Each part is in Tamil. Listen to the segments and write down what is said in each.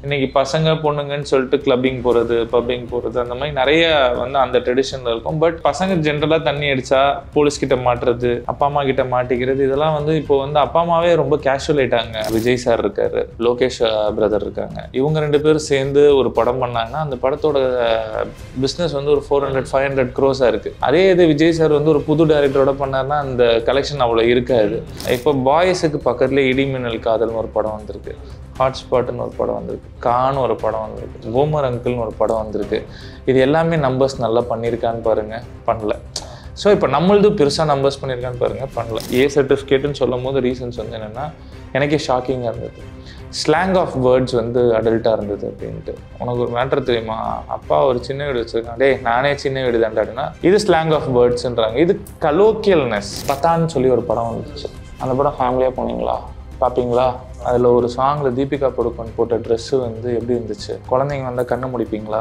இன்னைக்கு பசங்க பொண்ணுங்கன்னு சொல்லிட்டு கிளப்பிங் போகிறது பப்பிங் போகிறது அந்த மாதிரி நிறைய வந்து அந்த ட்ரெடிஷனில் இருக்கும் பட் பசங்க ஜென்ரலாக தண்ணி அடிச்சா போலீஸ் கிட்ட மாட்டுறது அப்பா அம்மா கிட்ட மாட்டிக்கிறது இதெல்லாம் வந்து இப்போ வந்து அப்பா அம்மாவே ரொம்ப கேஷுவல் ஆயிட்டாங்க விஜய் சார் இருக்காரு லோகேஷ் பிரதர் இருக்காங்க இவங்க ரெண்டு பேரும் சேர்ந்து ஒரு படம் பண்ணாங்கன்னா அந்த படத்தோட பிஸ்னஸ் வந்து ஒரு ஃபோர் ஹண்ட்ரட் ஃபைவ் ஹண்ட்ரட் க்ரோஸாக இருக்குது அதே இது விஜய் சார் வந்து ஒரு புது டைரக்டரோட பண்ணாருன்னா அந்த கலெக்ஷன் அவ்வளோ இருக்காது இப்போ பாய்ஸுக்கு பக்கத்துல இடிமின்னல் காதல்னு ஒரு படம் வந்திருக்கு ஹாட்ஸ்பாட்னு ஒரு படம் வந்திருக்கு கான்னு ஒரு படம் வந்திருக்கு பூமர் அங்கிள்னு ஒரு படம் வந்திருக்கு இது எல்லாமே நம்பர்ஸ் நல்லா பண்ணியிருக்கான்னு பாருங்க பண்ணல ஸோ இப்போ நம்மளது பெருசாக நம்பர்ஸ் பண்ணியிருக்கான்னு பாருங்க பண்ணல ஏ சர்டிஃபிகேட்னு சொல்லும் போது ரீசன்ஸ் வந்து என்னென்னா எனக்கே ஷாக்கிங்காக இருந்தது ஸ்லாங் ஆஃப் வேர்ட்ஸ் வந்து அடல்ட்டாக இருந்தது அப்படின்ட்டு உனக்கு ஒரு மேட்டர் தெரியுமா அப்பா ஒரு சின்ன வீடு வச்சிருக்கான் டேய் நானே சின்ன வீடு தாண்டாடினா இது ஸ்லாங் ஆஃப் வேர்ட்ஸ்ன்றாங்க இது கலோக்கியல்னஸ் பத்தான்னு சொல்லி ஒரு படம் வந்துச்சு அந்த படம் ஃபேமிலியாக போனீங்களா பார்ப்பீங்களா அதில் ஒரு சாங்கில் தீபிகா படுகோன் போட்ட ட்ரெஸ்ஸு வந்து எப்படி இருந்துச்சு குழந்தைங்க வந்தால் கண்ணை முடிப்பீங்களா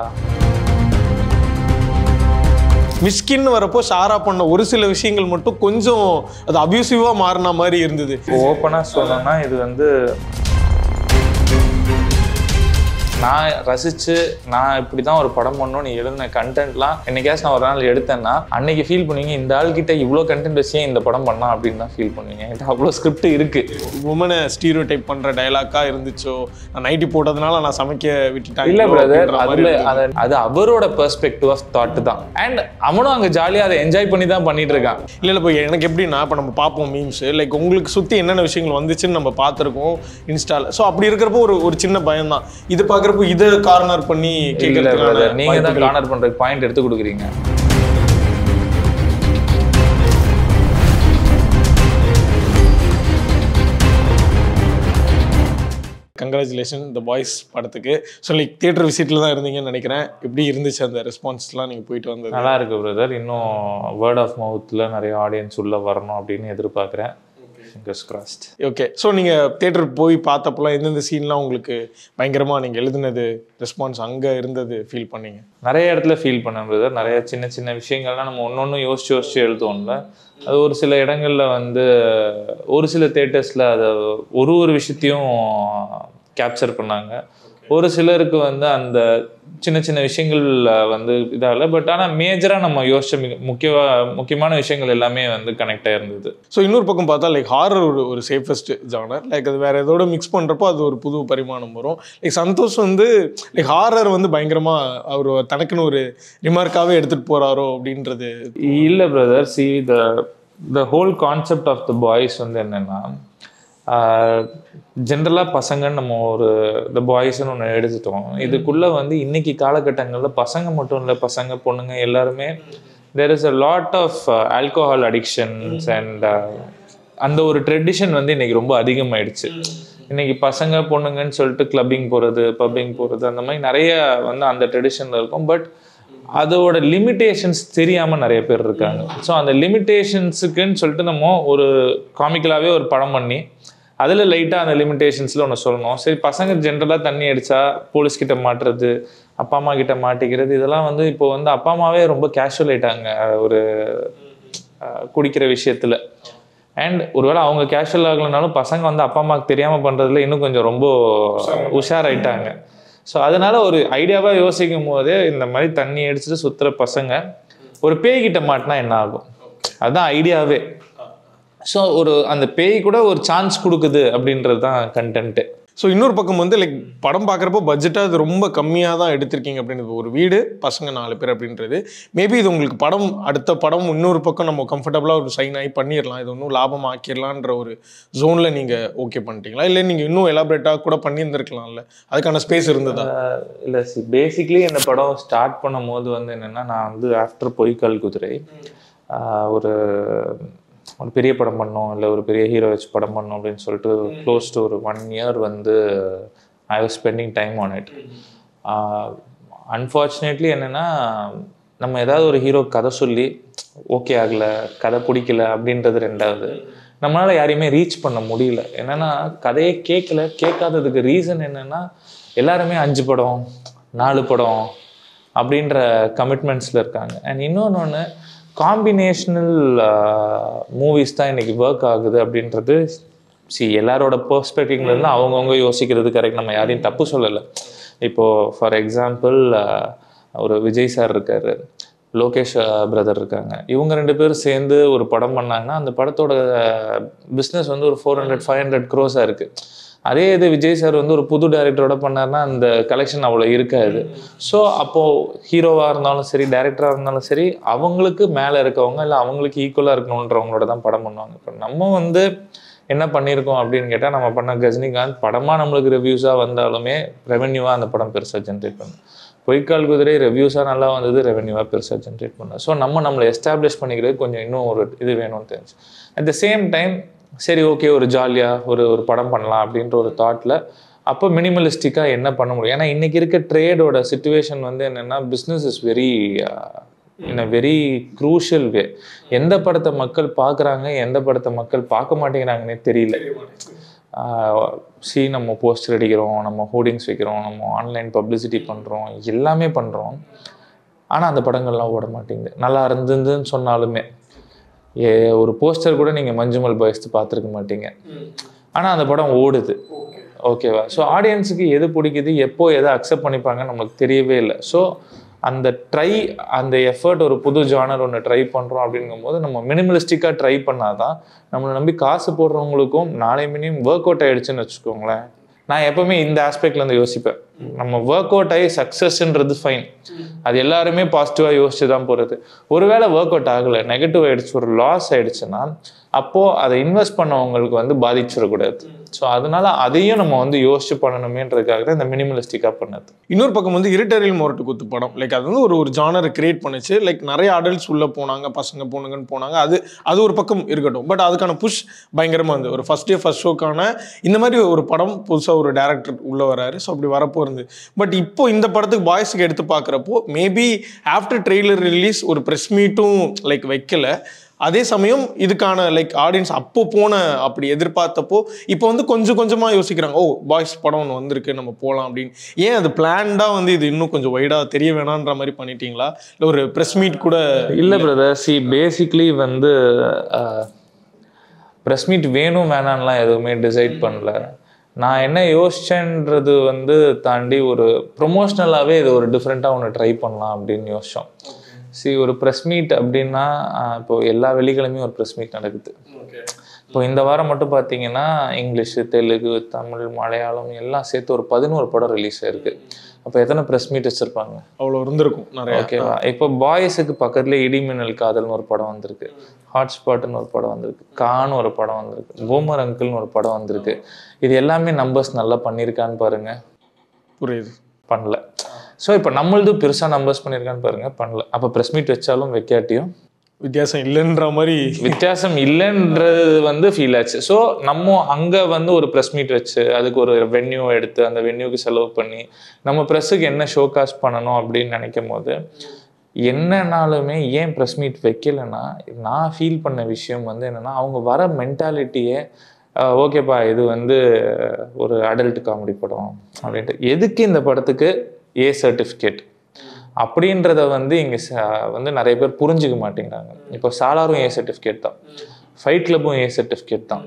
மிஸ்கின் வரப்போ ஷாரா பண்ண ஒரு சில விஷயங்கள் மட்டும் கொஞ்சம் அது அபியூசிவாக மாறின மாதிரி இருந்தது ஓப்பனாக சொல்லணும்னா இது வந்து நான் ரசித்து நான் இப்படி தான் ஒரு படம் பண்ணணும் நீ எழுதின கண்டென்ட்லாம் என்னைக்காச்சும் நான் ஒரு நாள் எடுத்தேன்னா அன்னைக்கு ஃபீல் பண்ணுவீங்க இந்த ஆள்கிட்ட இவ்வளோ கண்டென்ட் வச்சு ஏன் இந்த படம் பண்ணலாம் அப்படின்னு தான் ஃபீல் பண்ணுவீங்க என்கிட்ட அவ்வளோ ஸ்கிரிப்ட் இருக்குது உமனை ஸ்டீரியோ டைப் பண்ணுற டைலாக்காக இருந்துச்சோ நான் நைட்டி போட்டதுனால நான் சமைக்க விட்டுட்டேன் இல்ல பிரதர் அதுல அது அது அவரோட பெர்ஸ்பெக்டிவ் ஆஃப் தாட் தான் அண்ட் அவனும் அங்க ஜாலியா அதை என்ஜாய் பண்ணி தான் பண்ணிட்டு இருக்கான் இல்லை இல்லை இப்போ எனக்கு எப்படின்னா இப்போ நம்ம பார்ப்போம் மீம்ஸ் லைக் உங்களுக்கு சுற்றி என்னென்ன விஷயங்கள் வந்துச்சுன்னு நம்ம பார்த்துருக்கோம் இன்ஸ்டால ஸோ அப்படி இருக்கிறப்போ ஒரு ஒரு சின்ன பயம் தான் இது பார்க்குறப்போ இதை கார்னர் பண்ணி இல்ல கேட்கறதுக்கான brother, நீங்க தான் வாய்ப்புகள். கார்னர் பண்றதுக்கு பாயிண்ட் எடுத்து கொடுக்குறீங்க கங்க்ராச்சுலேஷன் த பாய்ஸ் படத்துக்கு ஸோ லைக் தியேட்டர் விசிட்டில் தான் இருந்தீங்கன்னு நினைக்கிறேன் எப்படி இருந்துச்சு அந்த ரெஸ்பான்ஸ்லாம் நீங்கள் போயிட்டு வந்தது நல்லா இருக்கு பிரதர் இன்னும் வேர்ட் ஆஃப் மவுத்ல நிறைய ஆடியன்ஸ் உள்ள வரணும் அப்படின்னு எதிர்பார்க்குறேன் ஃபிங்கர்ஸ் கிராஸ்ட் ஓகே ஸோ நீங்கள் தேட்டர் போய் பார்த்தப்போலாம் எந்தெந்த சீன்லாம் உங்களுக்கு பயங்கரமாக நீங்கள் எழுதுனது ரெஸ்பான்ஸ் அங்கே இருந்தது ஃபீல் பண்ணீங்க நிறைய இடத்துல ஃபீல் பண்ணேன் பிரதர் நிறைய சின்ன சின்ன விஷயங்கள்லாம் நம்ம ஒன்று ஒன்று யோசிச்சு யோசிச்சு எழுதுவோம்ல அது ஒரு சில இடங்கள்ல வந்து ஒரு சில தேட்டர்ஸில் அதை ஒரு ஒரு விஷயத்தையும் கேப்சர் பண்ணாங்க ஒரு சிலருக்கு வந்து அந்த சின்ன சின்ன விஷயங்கள் வந்து இதாகல பட் ஆனால் மேஜராக நம்ம யோசிச்ச மிக முக்கிய முக்கியமான விஷயங்கள் எல்லாமே வந்து கனெக்ட் ஆயிருந்தது ஸோ இன்னொரு பக்கம் பார்த்தா லைக் ஹாரர் ஒரு ஒரு சேஃபஸ்ட் ஜானர் லைக் அது வேற ஏதோட மிக்ஸ் பண்ணுறப்போ அது ஒரு புது பரிமாணம் வரும் லைக் சந்தோஷ் வந்து லைக் ஹாரர் வந்து பயங்கரமாக அவர் தனக்குன்னு ஒரு ரிமார்க்காகவே எடுத்துகிட்டு போகிறாரோ அப்படின்றது இல்லை brother see the the whole concept of the boys வந்து என்னென்னா ஜென்ரலாக பசங்கன்னு நம்ம ஒரு த பாய்ஸ்னு ஒன்று எடுத்துட்டோம் இதுக்குள்ளே வந்து இன்னைக்கு காலகட்டங்களில் பசங்க மட்டும் இல்லை பசங்க பொண்ணுங்க எல்லாருமே there is a lot of alcohol addictions and அந்த ஒரு ட்ரெடிஷன் வந்து இன்னைக்கு ரொம்ப அதிகமாயிடுச்சு இன்னைக்கு பசங்க பொண்ணுங்கன்னு சொல்லிட்டு கிளப்பிங் போகிறது பப்பிங் போகிறது அந்த மாதிரி நிறைய வந்து அந்த ட்ரெடிஷனில் இருக்கும் பட் அதோட லிமிட்டேஷன்ஸ் தெரியாமல் நிறைய பேர் இருக்காங்க ஸோ அந்த லிமிட்டேஷன்ஸுக்குன்னு சொல்லிட்டு நம்ம ஒரு காமிக்கலாகவே ஒரு படம் பண்ணி அதில் லைட்டாக அந்த லிமிட்டேஷன்ஸில் ஒன்று சொல்லணும் சரி பசங்க ஜென்ரலாக தண்ணி அடித்தா போலீஸ் கிட்ட மாட்டுறது அப்பா அம்மா கிட்ட மாட்டிக்கிறது இதெல்லாம் வந்து இப்போ வந்து அப்பா அம்மாவே ரொம்ப கேஷுவல் ஆயிட்டாங்க ஒரு அஹ், குடிக்கிற விஷயத்தில் அண்ட் ஒருவேளை அவங்க கேஷுவல் ஆகலைனாலும் பசங்க வந்து அப்பா அம்மாவுக்கு தெரியாமல் பண்ணுறதுல இன்னும் கொஞ்சம் ரொம்ப உஷாராயிட்டாங்க ஸோ அதனால ஒரு ஐடியாவாக யோசிக்கும் போதே இந்த மாதிரி தண்ணி அடிச்சுட்டு சுற்றுற பசங்க ஒரு பேய்கிட்ட மாட்டினா என்ன ஆகும் அதுதான் ஐடியாவே ஸோ ஒரு அந்த பேய் கூட ஒரு சான்ஸ் கொடுக்குது அப்படின்றது தான் கண்டென்ட்டு ஸோ இன்னொரு பக்கம் வந்து லைக் படம் பார்க்குறப்போ பட்ஜெட்டாக அது ரொம்ப கம்மியாக தான் எடுத்திருக்கீங்க அப்படின்றது ஒரு வீடு பசங்க நாலு பேர் அப்படின்றது மேபி இது உங்களுக்கு படம் அடுத்த படம் இன்னொரு பக்கம் நம்ம கம்ஃபர்டபுளாக ஒரு சைன் ஆகி பண்ணிடலாம் இது இன்னும் லாபம் ஆக்கிடலான்ற ஒரு ஜோனில் நீங்கள் ஓகே பண்ணிட்டீங்களா இல்லை நீங்கள் இன்னும் எலாபரேட்டாக கூட பண்ணியிருந்திருக்கலாம்ல அதுக்கான ஸ்பேஸ் இருந்ததா இல்லை சி பேசிக்லி இந்த படம் ஸ்டார்ட் பண்ணும் போது வந்து என்னென்னா நான் வந்து ஆஃப்டர் பொய்க்கால் குதிரை ஆஹ் ஒரு ஒரு பெரிய படம் பண்ணோம் இல்லை ஒரு பெரிய ஹீரோ வச்சு படம் பண்ணோம் அப்படின்னு சொல்லிட்டு க்ளோஸ் டு ஒரு ஒன் இயர் வந்து I was spending time on it unfortunately என்னென்னா நம்ம ஏதாவது ஒரு ஹீரோ கதை சொல்லி ஓகே ஆகலை கதை பிடிக்கல அப்படின்றது ரெண்டாவது நம்மளால் யாரையுமே ரீச் பண்ண முடியல என்னென்னா கதையே கேட்கல கேட்காததுக்கு ரீசன் என்னென்னா எல்லாருமே அஞ்சு படம் நாலு படம் அப்படின்ற கமிட்மெண்ட்ஸில் இருக்காங்க அண்ட் இன்னொன்று ஒன்று காம்பினேஷனல் மூவிஸ் தான் இன்னைக்கு ஒர்க் ஆகுது அப்படின்றது சி எல்லாரோட பெர்ஸ்பெக்டிவ்ல இருந்து அவங்கவுங்க யோசிக்கிறது கரெக்ட் நம்ம யாரையும் தப்பு சொல்லலை இப்போ ஃபார் எக்ஸாம்பிள் ஒரு விஜய் சார் இருக்காரு லோகேஷ் பிரதர் இருக்காங்க இவங்க ரெண்டு பேரும் சேர்ந்து ஒரு படம் பண்ணாங்கன்னா அந்த படத்தோட பிஸ்னஸ் வந்து ஒரு ஃபோர் ஹண்ட்ரட் ஃபைவ் ஹண்ட்ரட் க்ரோஸாக இருக்குது அதே இது விஜய் சார் வந்து ஒரு புது டைரக்டரோட பண்ணாருன்னா அந்த கலெக்ஷன் அவ்வளோ இருக்காது ஸோ அப்போது ஹீரோவாக இருந்தாலும் சரி டைரக்டராக இருந்தாலும் சரி அவங்களுக்கு மேலே இருக்கவங்க இல்லை அவங்களுக்கு ஈக்குவலாக இருக்கணுன்றவங்களோட தான் படம் பண்ணுவாங்க இப்போ நம்ம வந்து என்ன பண்ணியிருக்கோம் அப்படின்னு கேட்டால் நம்ம பண்ண கஜினிகாந்த் படமாக நம்மளுக்கு ரிவ்யூஸாக வந்தாலுமே ரெவென்யூவாக அந்த படம் பெருசாக ஜென்ரேட் பண்ணும் பொய்க்கால் குதிரை ரெவ்யூஸாக நல்லா வந்தது ரெவென்யூவாக பெருசாக ஜென்ரேட் பண்ணோம் ஸோ நம்ம நம்மளை எஸ்டாப்ளிஷ் பண்ணிக்கிறது கொஞ்சம் இன்னும் ஒரு இது வேணும்னு தெரிஞ்சு அட் த சேம் டைம் சரி ஓகே ஒரு ஜாலியாக ஒரு ஒரு படம் பண்ணலாம் அப்படின்ற ஒரு தாட்டில் அப்போ மினிமலிஸ்டிக்காக என்ன பண்ண முடியும் ஏன்னா இன்றைக்கி இருக்க ட்ரேடோட சுச்சுவேஷன் வந்து என்னென்னா business is very in a very crucial way எந்த படத்தை மக்கள் பார்க்குறாங்க எந்த படத்தை மக்கள் பார்க்க மாட்டேங்கிறாங்கன்னே தெரியல சி நம்ம போஸ்டர் அடிக்கிறோம் நம்ம ஹோர்டிங்ஸ் வைக்கிறோம் நம்ம ஆன்லைன் பப்ளிசிட்டி பண்ணுறோம் எல்லாமே பண்ணுறோம் ஆனால் அந்த படங்கள்லாம் ஓட மாட்டேங்குது நல்லா இருந்ததுன்னு சொன்னாலுமே ஏ ஒரு போஸ்டர் கூட நீங்கள் மஞ்சுமல் பாய்ஸ் பார்த்துருக்க மாட்டீங்க ஆனால் அந்த படம் ஓடுது ஓகேவா ஸோ ஆடியன்ஸுக்கு எது பிடிக்குது எப்போ எதை அக்செப்ட் பண்ணிப்பாங்கன்னு நம்மளுக்கு தெரியவே இல்லை ஸோ அந்த ட்ரை அந்த எஃபர்ட் ஒரு புது ஜானர் ஒன்று ட்ரை பண்ணுறோம் அப்படிங்கும்போது நம்ம மினிமலிஸ்டிக்காக ட்ரை பண்ணாதான் நம்மளை நம்பி காசு போடுறவங்களுக்கும் நாளை மினிமம் ஒர்க் அவுட் ஆயிடுச்சுன்னு வச்சுக்கோங்களேன் நான் எப்பவுமே இந்த ஆஸ்பெக்ட்லேருந்து யோசிப்பேன் நம்ம ஒர்க் அவுட் ஆகி சக்ஸஸ்ன்றது ஃபைன் அது எல்லாருமே பாசிட்டிவாக யோசிச்சு தான் போகிறது ஒருவேளை ஒர்க் அவுட் ஆகலை நெகட்டிவ் ஆயிடுச்சு ஒரு லாஸ் ஆயிடுச்சுன்னா அப்போது அதை இன்வெஸ்ட் பண்ணவங்களுக்கு வந்து பாதிச்சிடக்கூடாது ஸோ அதனால அதையும் நம்ம வந்து யோசிச்சு பண்ணணுமேன்றதுக்காக தான் இந்த மினிமலிஸ்டிக்காக பண்ணது இன்னொரு பக்கம் வந்து இருட்டரில் மொரட்டு குத்து படம் லைக் அது வந்து ஒரு ஒரு ஜானரை கிரியேட் பண்ணுச்சு லைக் நிறைய அடல்ட்ஸ் உள்ள போனாங்க பசங்க பொண்ணுங்கன்னு போனாங்க அது அது ஒரு பக்கம் இருக்கட்டும் பட் அதுக்கான புஷ் பயங்கரமாக இருந்து ஒரு ஃபர்ஸ்ட் டே ஃபர்ஸ்ட் ஷோக்கான இந்த மாதிரி ஒரு படம் புதுசாக ஒரு டேரக்டர் உள்ள வராரு ஸோ அப்படி வரப்போ இருந்து பட் இப்போ இந்த படத்துக்கு பாய்ஸுக்கு எடுத்து பார்க்குறப்போ மேபி ஆஃப்டர் ட்ரெய்லர் ரிலீஸ் ஒரு ப்ரெஸ் மீட்டும் லைக் வைக்கல அதே சமயம் இதுக்கான லைக் ஆடியன்ஸ் அப்போ போன அப்படி எதிர்பார்த்தப்போ இப்போ வந்து கொஞ்சம் கொஞ்சமாக யோசிக்கிறாங்க ஓ பாய்ஸ் படம் ஒன்று வந்திருக்கு நம்ம போகலாம் அப்படின்னு ஏன் அது பிளான்டாக வந்து இது இன்னும் கொஞ்சம் வைடாக தெரிய வேணான்ற மாதிரி பண்ணிட்டீங்களா இல்லை ஒரு ப்ரெஸ் மீட் கூட இல்லை பிரதர் சி பேசிக்லி வந்து ப்ரெஸ் மீட் வேணும் வேணான்லாம் எதுவுமே டிசைட் பண்ணல நான் என்ன யோசிச்சேன்றது வந்து தாண்டி ஒரு ப்ரொமோஷ்னலாகவே இது ஒரு டிஃப்ரெண்ட்டாக ஒன்று ட்ரை பண்ணலாம் அப்படின்னு யோசிச்சோம் சி ஒரு ப்ரெஸ் மீட் அப்படின்னா ஆஹ் இப்போ எல்லா வெள்ளிக்கிழமையும் ஒரு ப்ரெஸ் மீட் நடக்குது இப்போ இந்த வாரம் மட்டும் பார்த்தீங்கன்னா இங்கிலீஷு தெலுங்கு தமிழ் மலையாளம் எல்லாம் சேர்த்து ஒரு பதினோரு படம் ரிலீஸ் ஆயிருக்கு அப்போ எத்தனை ப்ரெஸ் மீட் வச்சுருப்பாங்க அவ்வளோ இருந்திருக்கும் நிறைய ஓகேவா இப்போ பாய்ஸுக்கு பக்கத்துல இடிமின்னல் காதல்னு ஒரு படம் வந்திருக்கு ஹாட்ஸ்பாட்னு ஒரு படம் வந்திருக்கு கான்னு ஒரு படம் வந்திருக்கு பூமர் அங்கிள்னு ஒரு படம் வந்திருக்கு இது எல்லாமே நம்பர்ஸ் நல்லா பண்ணியிருக்கான்னு பாருங்க புரியுது பண்ணல ஸோ இப்போ நம்மளது பெருசாக நம்பர்ஸ் பண்ணியிருக்கான்னு பாருங்க பண்ணல அப்போ ப்ரெஸ் மீட் வச்சாலும் வைக்காட்டியும் வித்தியாசம் இல்லைன்ற மாதிரி வித்தியாசம் இல்லைன்றது வந்து ஃபீல் ஆச்சு ஸோ நம்ம அங்கே வந்து ஒரு ப்ரெஸ் மீட் வச்சு அதுக்கு ஒரு வென்யூ எடுத்து அந்த வென்யூக்கு செலவு பண்ணி நம்ம ப்ரெஸ்ஸுக்கு என்ன ஷோ காஸ்ட் பண்ணணும் அப்படின்னு நினைக்கும் போது என்னனாலுமே ஏன் ப்ரெஸ் மீட் வைக்கலைன்னா நான் ஃபீல் பண்ண விஷயம் வந்து என்னென்னா அவங்க வர மென்டாலிட்டியே ஓகேப்பா இது வந்து ஒரு அடல்ட் காமெடி படம் அப்படின்ட்டு எதுக்கு இந்த படத்துக்கு ஏ சர்டிஃபிகேட் அப்படின்றத வந்து இங்கே வந்து நிறைய பேர் புரிஞ்சுக்க மாட்டேங்கிறாங்க இப்போ சாலாரும் ஏ சர்டிஃபிகேட் தான் ஃபைட் கிளப்பும் ஏ சர்டிஃபிகேட் தான்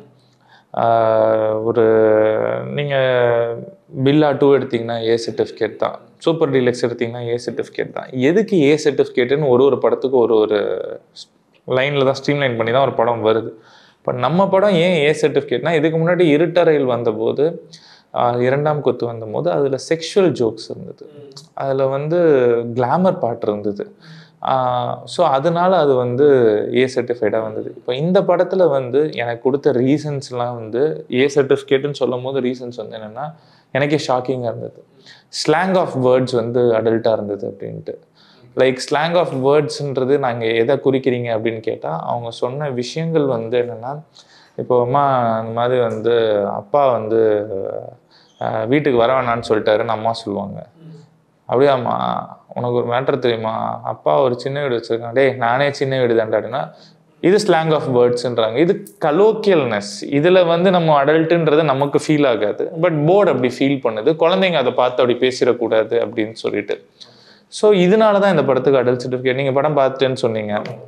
ஆஹ் ஒரு நீங்கள் பில்லா டூ எடுத்தீங்கன்னா ஏ சர்டிஃபிகேட் தான் சூப்பர் டீலக்ஸ் எடுத்தீங்கன்னா ஏ சர்டிஃபிகேட் தான் எதுக்கு ஏ சர்டிஃபிகேட்டுன்னு ஒரு ஒரு படத்துக்கு ஒரு ஒரு லைனில் தான் ஸ்ட்ரீம்லைன் பண்ணி தான் ஒரு படம் வருது இப்போ நம்ம படம் ஏன் ஏ சர்டிஃபிகேட்னா இதுக்கு முன்னாடி இருட்டறையில் வந்தபோது ஆஹ் இரண்டாம் கொத்து வந்தபோது அதில் செக்ஷுவல் ஜோக்ஸ் இருந்தது அதில் வந்து கிளாமர் பாட்டு இருந்தது ஸோ அதனால அது வந்து ஏ சர்டிஃபைடாக வந்தது இப்போ இந்த படத்தில் வந்து எனக்கு கொடுத்த ரீசன்ஸ்லாம் வந்து ஏ சர்டிஃபிகேட்டுன்னு சொல்லும் போது ரீசன்ஸ் வந்து என்னென்னா எனக்கே ஷாக்கிங்காக இருந்தது ஸ்லாங் ஆஃப் வேர்ட்ஸ் வந்து அடல்ட்டாக இருந்தது அப்படின்ட்டு லைக் ஸ்லாங் ஆஃப் வேர்ட்ஸ்ன்றது நாங்கள் எதை குறிக்கிறீங்க அப்படின்னு கேட்டால் அவங்க சொன்ன விஷயங்கள் வந்து என்னென்னா இப்போ அம்மா அந்த மாதிரி வந்து அப்பா வந்து அஹ், வீட்டுக்கு வர வேணான்னு சொல்லிட்டாருன்னு அம்மா சொல்லுவாங்க அப்படியாம்மா உனக்கு ஒரு மேட்டர் தெரியுமா அப்பா ஒரு சின்ன வீடு வச்சிருக்கான் டேய் நானே சின்ன வீடு தான்டாடினா இது ஸ்லாங் ஆஃப் வேர்ட்ஸ்ன்றாங்க இது கலோக்கியல்னஸ் இதில் வந்து நம்ம அடல்ட்டுன்றது நமக்கு ஃபீல் ஆகாது பட் போர்டு அப்படி ஃபீல் பண்ணுது குழந்தைங்க அதை பார்த்து அப்படி பேசிடக்கூடாது அப்படின்னு சொல்லிட்டு ஸோ இதனால தான் இந்த படத்துக்கு அடல்ட் சர்டிஃபிகேட் நீங்கள் படம் பார்த்துட்டேன்னு சொன்னீங்க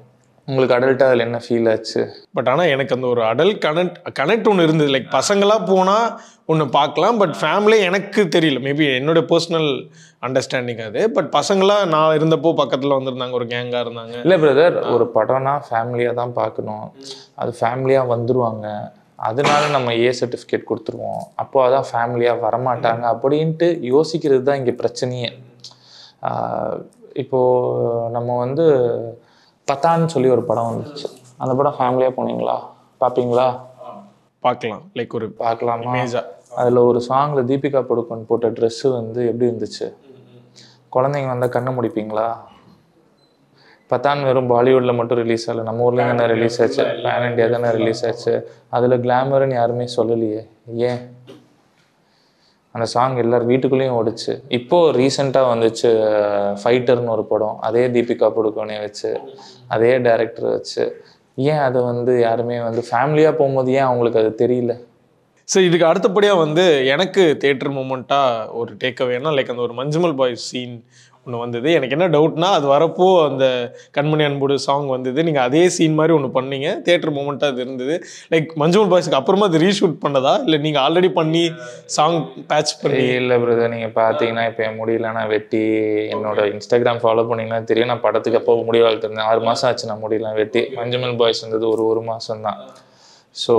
உங்களுக்கு அடல்ட்டாக அதில் என்ன ஃபீல் ஆச்சு பட் ஆனால் எனக்கு அந்த ஒரு அடல்ட் கனெக்ட் கனெக்ட் ஒன்று இருந்தது லைக் பசங்களாக போனால் ஒன்று பார்க்கலாம் பட் ஃபேமிலி எனக்கு தெரியல மேபி என்னோட பர்சனல் அண்டர்ஸ்டாண்டிங் அது பட் பசங்களாக நான் இருந்தப்போ பக்கத்தில் வந்திருந்தாங்க ஒரு கேங்காக இருந்தாங்க இல்லை பிரதர் ஒரு படம்னா ஃபேமிலியாக தான் பார்க்கணும் அது ஃபேமிலியாக வந்துருவாங்க அதனால நம்ம ஏ சர்டிஃபிகேட் கொடுத்துருவோம் அப்போ அதான் ஃபேமிலியாக வரமாட்டாங்க அப்படின்ட்டு யோசிக்கிறது தான் இங்கே பிரச்சனையே ஆஹ் இப்போ நம்ம வந்து பத்தான்னு சொல்லி ஒரு படம் வந்துச்சு அந்த படம் ஃபேமிலியாக போனீங்களா பார்ப்பீங்களா பார்க்கலாம் லைக் ஒரு பார்க்கலாமா இமேஜா அதில் ஒரு சாங்கில் தீபிகா படுகோன் போட்ட ட்ரெஸ்ஸு வந்து எப்படி இருந்துச்சு குழந்தைங்க வந்தால் கண்ணை முடிப்பீங்களா பத்தான் வெறும் பாலிவுட்டில் மட்டும் ரிலீஸ் ஆகல நம்ம ஊர்ல தானே ரிலீஸ் ஆச்சு பேன் இண்டியா தானே ரிலீஸ் ஆச்சு அதில் கிளாமர்னு யாருமே சொல்லலையே ஏன் அந்த சாங் எல்லார் வீட்டுக்குள்ளேயும் ஓடுச்சு இப்போ ரீசெண்டாக வந்துச்சு ஃபைட்டர்னு ஒரு படம் அதே தீபிகா படுகோனே வச்சு அதே டைரக்டர் வச்சு ஏன் அதை வந்து யாருமே வந்து ஃபேமிலியாக போகும்போது ஏன் அவங்களுக்கு அது தெரியல ஸோ இதுக்கு அடுத்தபடியாக வந்து எனக்கு தேட்டர் மூமெண்ட்டாக ஒரு டேக் அவேனா லைக் அந்த ஒரு மஞ்சுமல் பாய் சீன் ஒன்று வந்தது எனக்கு என்ன டவுட்னா அது வரப்போ அந்த கண்மணி அன்போடு சாங் வந்தது நீங்கள் அதே சீன் மாதிரி ஒன்று பண்ணீங்க தேட்டர் மூமெண்ட்டாக அது இருந்தது லைக் மஞ்சுமல் பாய்ஸ்க்கு அப்புறமா அது ரீஷூட் பண்ணதா இல்லை நீங்கள் ஆல்ரெடி பண்ணி சாங் பேட்ச் பண்ணி இல்லை பிரதர் நீங்கள் பார்த்தீங்கன்னா இப்போ என் முடியல நான் வெட்டி என்னோட இன்ஸ்டாகிராம் ஃபாலோ பண்ணீங்கன்னா தெரியும் நான் படத்துக்கு அப்போ முடி வளர்த்துருந்தேன் ஆறு மாதம் ஆச்சு நான் முடியலாம் வெட்டி மஞ்சமல் பாய்ஸ் வந்தது ஒரு ஒரு மாதம் தான் ஸோ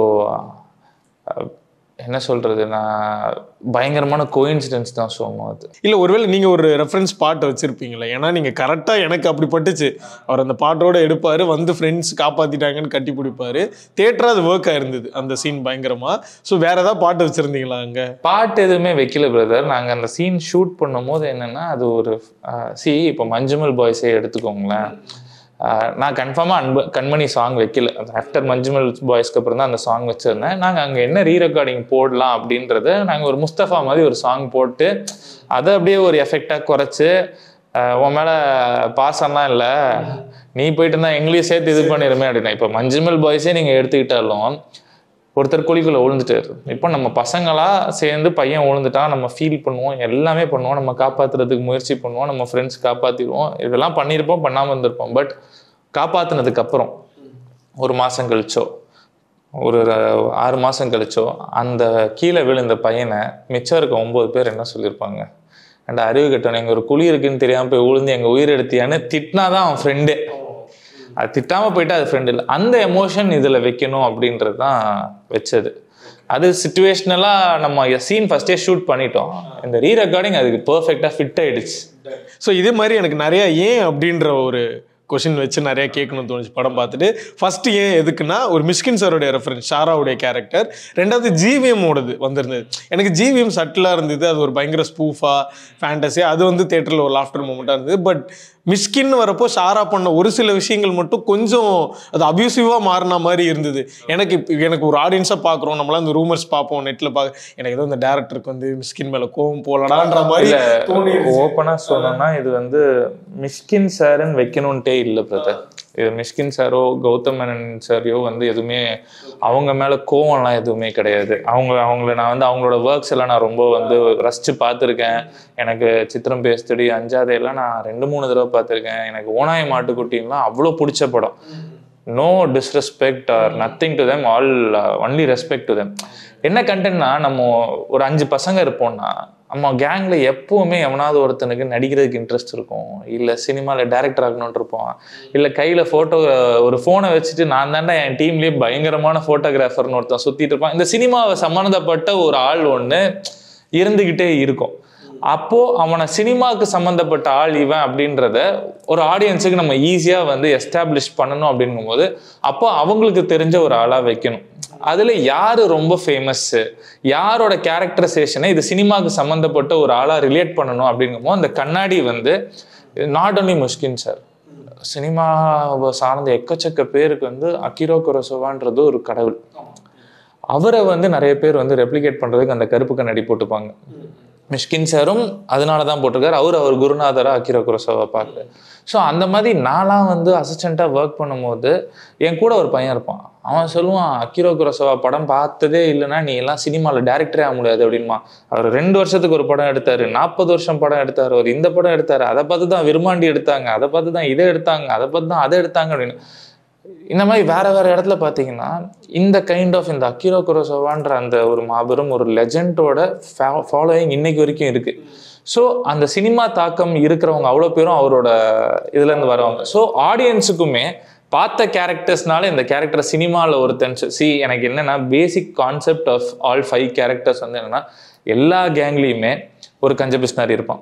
என்ன சொல்கிறது நான் பயங்கரமான கோயின்சிடென்ஸ் தான் சோமோ அது இல்லை ஒருவேளை நீங்கள் ஒரு ரெஃபரன்ஸ் பாட்டு வச்சுருப்பீங்களே ஏன்னா நீங்கள் கரெக்டாக எனக்கு அப்படி பட்டுச்சு அவர் அந்த பாட்டோட எடுப்பார் வந்து ஃப்ரெண்ட்ஸ் காப்பாற்றிட்டாங்கன்னு கட்டி பிடிப்பாரு தேட்டராக அது ஒர்க் ஆயிருந்தது அந்த சீன் பயங்கரமாக ஸோ வேற ஏதாவது பாட்டு வச்சுருந்தீங்களா அங்கே பாட்டு எதுவுமே வைக்கல பிரதர் நாங்கள் அந்த சீன் ஷூட் பண்ணும்போது என்னென்னா அது ஒரு சி இப்போ மஞ்சுமல் பாய்ஸே எடுத்துக்கோங்களேன் ஆஹ் நான் கன்ஃபார்மாக அன்பு கண்மணி சாங் வைக்கல ஆஃப்டர் மஞ்சுமல் பாய்ஸ்க்கு அப்புறம் தான் அந்த சாங் வச்சுருந்தேன் நாங்கள் அங்கே என்ன ரீ ரெக்கார்டிங் போடலாம் அப்படின்றத நாங்கள் ஒரு முஸ்தஃபா மாதிரி ஒரு சாங் போட்டு அதை அப்படியே ஒரு எஃபெக்டாக குறைச்சி ஆஹ் உன் மேலே பாசம்லாம் இல்லை நீ போயிட்டு இருந்தா எங்களையும் சேர்த்து இது பண்ணிடுமே அப்படின்னா இப்போ மஞ்சுமல் பாய்ஸே நீங்கள் எடுத்துக்கிட்டாலும் ஒருத்தர் குழிக்குள்ள விழுந்துட்டாரு இப்போ நம்ம பசங்களா சேர்ந்து பையன் விழுந்துட்டான் நம்ம ஃபீல் பண்ணுவோம் எல்லாமே பண்ணுவோம் நம்ம காப்பாத்துறதுக்கு முயற்சி பண்ணுவோம் நம்ம ஃப்ரெண்ட்ஸ் காப்பாத்திடுவோம் இதெல்லாம் பண்ணியிருப்போம் பண்ணாமல் இருந்திருப்போம் பட் காப்பாத்துனதுக்கு அப்புறம் ஒரு மாசம் கழிச்சோ ஒரு ர- ஆறு மாசம் கழிச்சோ அந்த கீழே விழுந்த பையனை மிச்சம் இருக்க ஒன்பது பேர் என்ன சொல்லியிருப்பாங்க அண்ட் அறிவு கட்டணும் எங்க ஒரு குழி இருக்குன்னு தெரியாம போய் விழுந்து எங்க உயிர் எடுத்தியான்னு திட்டினாதான் அவன் ஃப்ரெண்டே அது திட்டாம போயிட்டு அது ஃப்ரெண்ட் இல்லை அந்த எமோஷன் இதுல வைக்கணும் அப்படின்றது தான் வச்சது அது சுச்சுவேஷனலா நம்ம சீன் ஃபர்ஸ்டே ஷூட் பண்ணிட்டோம் இந்த ரீ ரெக்கார்டிங் அதுக்கு பெர்ஃபெக்டா ஃபிட் ஆயிடுச்சு ஸோ இதே மாதிரி எனக்கு நிறைய ஏன் அப்படின்ற ஒரு கொஷின் வச்சு நிறைய கேட்கணும்னு தோணுச்சு படம் பார்த்துட்டு ஃபர்ஸ்ட் ஏன் எதுக்குன்னா ஒரு மிஸ்கின் சாரோடைய ரெஃபரன்ஸ் ஷாராவுடைய கேரக்டர் ரெண்டாவது ஜிவிஎம் ஓடுது வந்திருந்தது எனக்கு ஜிவிஎம் சட்டிலாக இருந்தது அது ஒரு பயங்கர ஸ்பூஃபா ஃபேண்டஸி அது வந்து தேட்டரில் ஒரு லாஃப்டர் மூமெண்ட்டாக இருந்தது பட் மிஸ்கின் வரப்போ ஷாரா பண்ண ஒரு சில விஷயங்கள் மட்டும் கொஞ்சம் அது அபியூசிவாக மாறின மாதிரி இருந்தது எனக்கு இப்ப எனக்கு ஒரு ஆடியன்ஸாக பார்க்குறோம் நம்மளாம் இந்த ரூமர்ஸ் பார்ப்போம் நெட்டில் பார்க்க எனக்கு ஏதோ இந்த டேரக்டருக்கு வந்து மிஸ்கின் மேலே கோவம் போலடான்ற மாதிரி தோணி ஓப்பனா சொல்லணும்னா இது வந்து மிஷ்கின் சார்ன்னு வைக்கணும்ட்டே இல்லை பிரதர் இது மிஷ்கின் சாரோ கௌதம் மேனன் சாரையோ வந்து எதுவுமே அவங்க மேல கோவம்லாம் எதுவுமே கிடையாது அவங்க அவங்கள நான் வந்து அவங்களோட ஒர்க்ஸ் எல்லாம் நான் ரொம்ப வந்து ரசிச்சு பார்த்துருக்கேன் எனக்கு சித்திரம் பேஸ்தடி அஞ்சாதை எல்லாம் நான் ரெண்டு மூணு தடவை பார்த்துருக்கேன் எனக்கு ஓனாய மாட்டுக்குட்டின்லாம் அவ்வளோ பிடிச்ச படம் no disrespect or nothing to them all only respect to them என்ன கண்டென்ட்னா நம்ம ஒரு அஞ்சு பசங்க இருப்போம்னா நம்ம கேங்ல எப்பவுமே எவனாவது ஒருத்தனுக்கு நடிக்கிறதுக்கு இன்ட்ரெஸ்ட் இருக்கும் இல்ல சினிமால டைரக்டர் ஆகணும்னு இருப்போம் இல்ல கையில போட்டோ ஒரு போனை வச்சுட்டு நான் தாண்டா என் டீம்லயே பயங்கரமான போட்டோகிராஃபர்னு ஒருத்தன் சுத்திட்டு இருப்பான் இந்த சினிமாவை சம்மந்தப்பட்ட ஒரு ஆள் ஒண்ணு இருந்துகிட்டே இருக்கும் அப்போ அவனை சினிமாவுக்கு சம்மந்தப்பட்ட ஆள் இவன் அப்படின்றத ஒரு ஆடியன்ஸுக்கு நம்ம ஈஸியா வந்து எஸ்டாப்ளிஷ் பண்ணணும் அப்படிங்கும்போது அப்போ அவங்களுக்கு தெரிஞ்ச ஒரு ஆளா வைக்கணும் அதுல யாரு ரொம்ப ஃபேமஸ் யாரோட கேரக்டரைசேஷனை இது சினிமாவுக்கு சம்மந்தப்பட்ட ஒரு ஆளா ரிலேட் பண்ணணும் அப்படிங்கும்போது அந்த கண்ணாடி வந்து நாட் only முஷ்கின் சார் சினிமாவை சார்ந்த எக்கச்சக்க பேருக்கு வந்து அகிரோ குரோசோவான்றது ஒரு கடவுள் அவரை வந்து நிறைய பேர் வந்து ரெப்ளிகேட் பண்றதுக்கு அந்த கருப்பு கண்ணாடி போட்டுப்பாங்க மிஷ்கின் சாரும் அதனால தான் போட்டிருக்காரு அவர் அவர் குருநாதரா அக்கிரோ குரோசோவா பார்க்க ஸோ அந்த மாதிரி நான்லாம் வந்து அசிஸ்டண்ட்டாக ஒர்க் பண்ணும்போது என் கூட ஒரு பையன் இருப்பான் அவன் சொல்லுவான் அக்கிரோ குரோசோவா படம் பார்த்ததே இல்லைன்னா நீ எல்லாம் சினிமாவில் டேரக்டரே ஆக முடியாது அப்படின்மா அவர் ரெண்டு வருஷத்துக்கு ஒரு படம் எடுத்தாரு நாற்பது வருஷம் படம் எடுத்தாரு அவர் இந்த படம் எடுத்தாரு அதை பார்த்து தான் விரும்மாண்டி எடுத்தாங்க அதை பார்த்து தான் இதை எடுத்தாங்க அதை பார்த்து தான் அதை எடுத்தாங்க அப்படின்னு இந்த மாதிரி வேற வேற இடத்துல பார்த்தீங்கன்னா இந்த கைண்ட் ஆஃப் இந்த அக்கிரோ குரோசோவான்ற அந்த ஒரு மாபெரும் ஒரு லெஜண்டோட ஃபாலோயிங் இன்னைக்கு வரைக்கும் இருக்கு ஸோ அந்த சினிமா தாக்கம் இருக்கிறவங்க அவ்வளோ பேரும் அவரோட இதுலேருந்து வரவங்க ஸோ ஆடியன்ஸுக்குமே பார்த்த கேரக்டர்ஸ்னால இந்த கேரக்டர் சினிமாவில் ஒருத்தன் சி எனக்கு என்னன்னா basic concept of all five characters வந்து என்னன்னா எல்லா கேங்லேயுமே ஒரு கஞ்ச பிஸ்னாரி இருப்பான்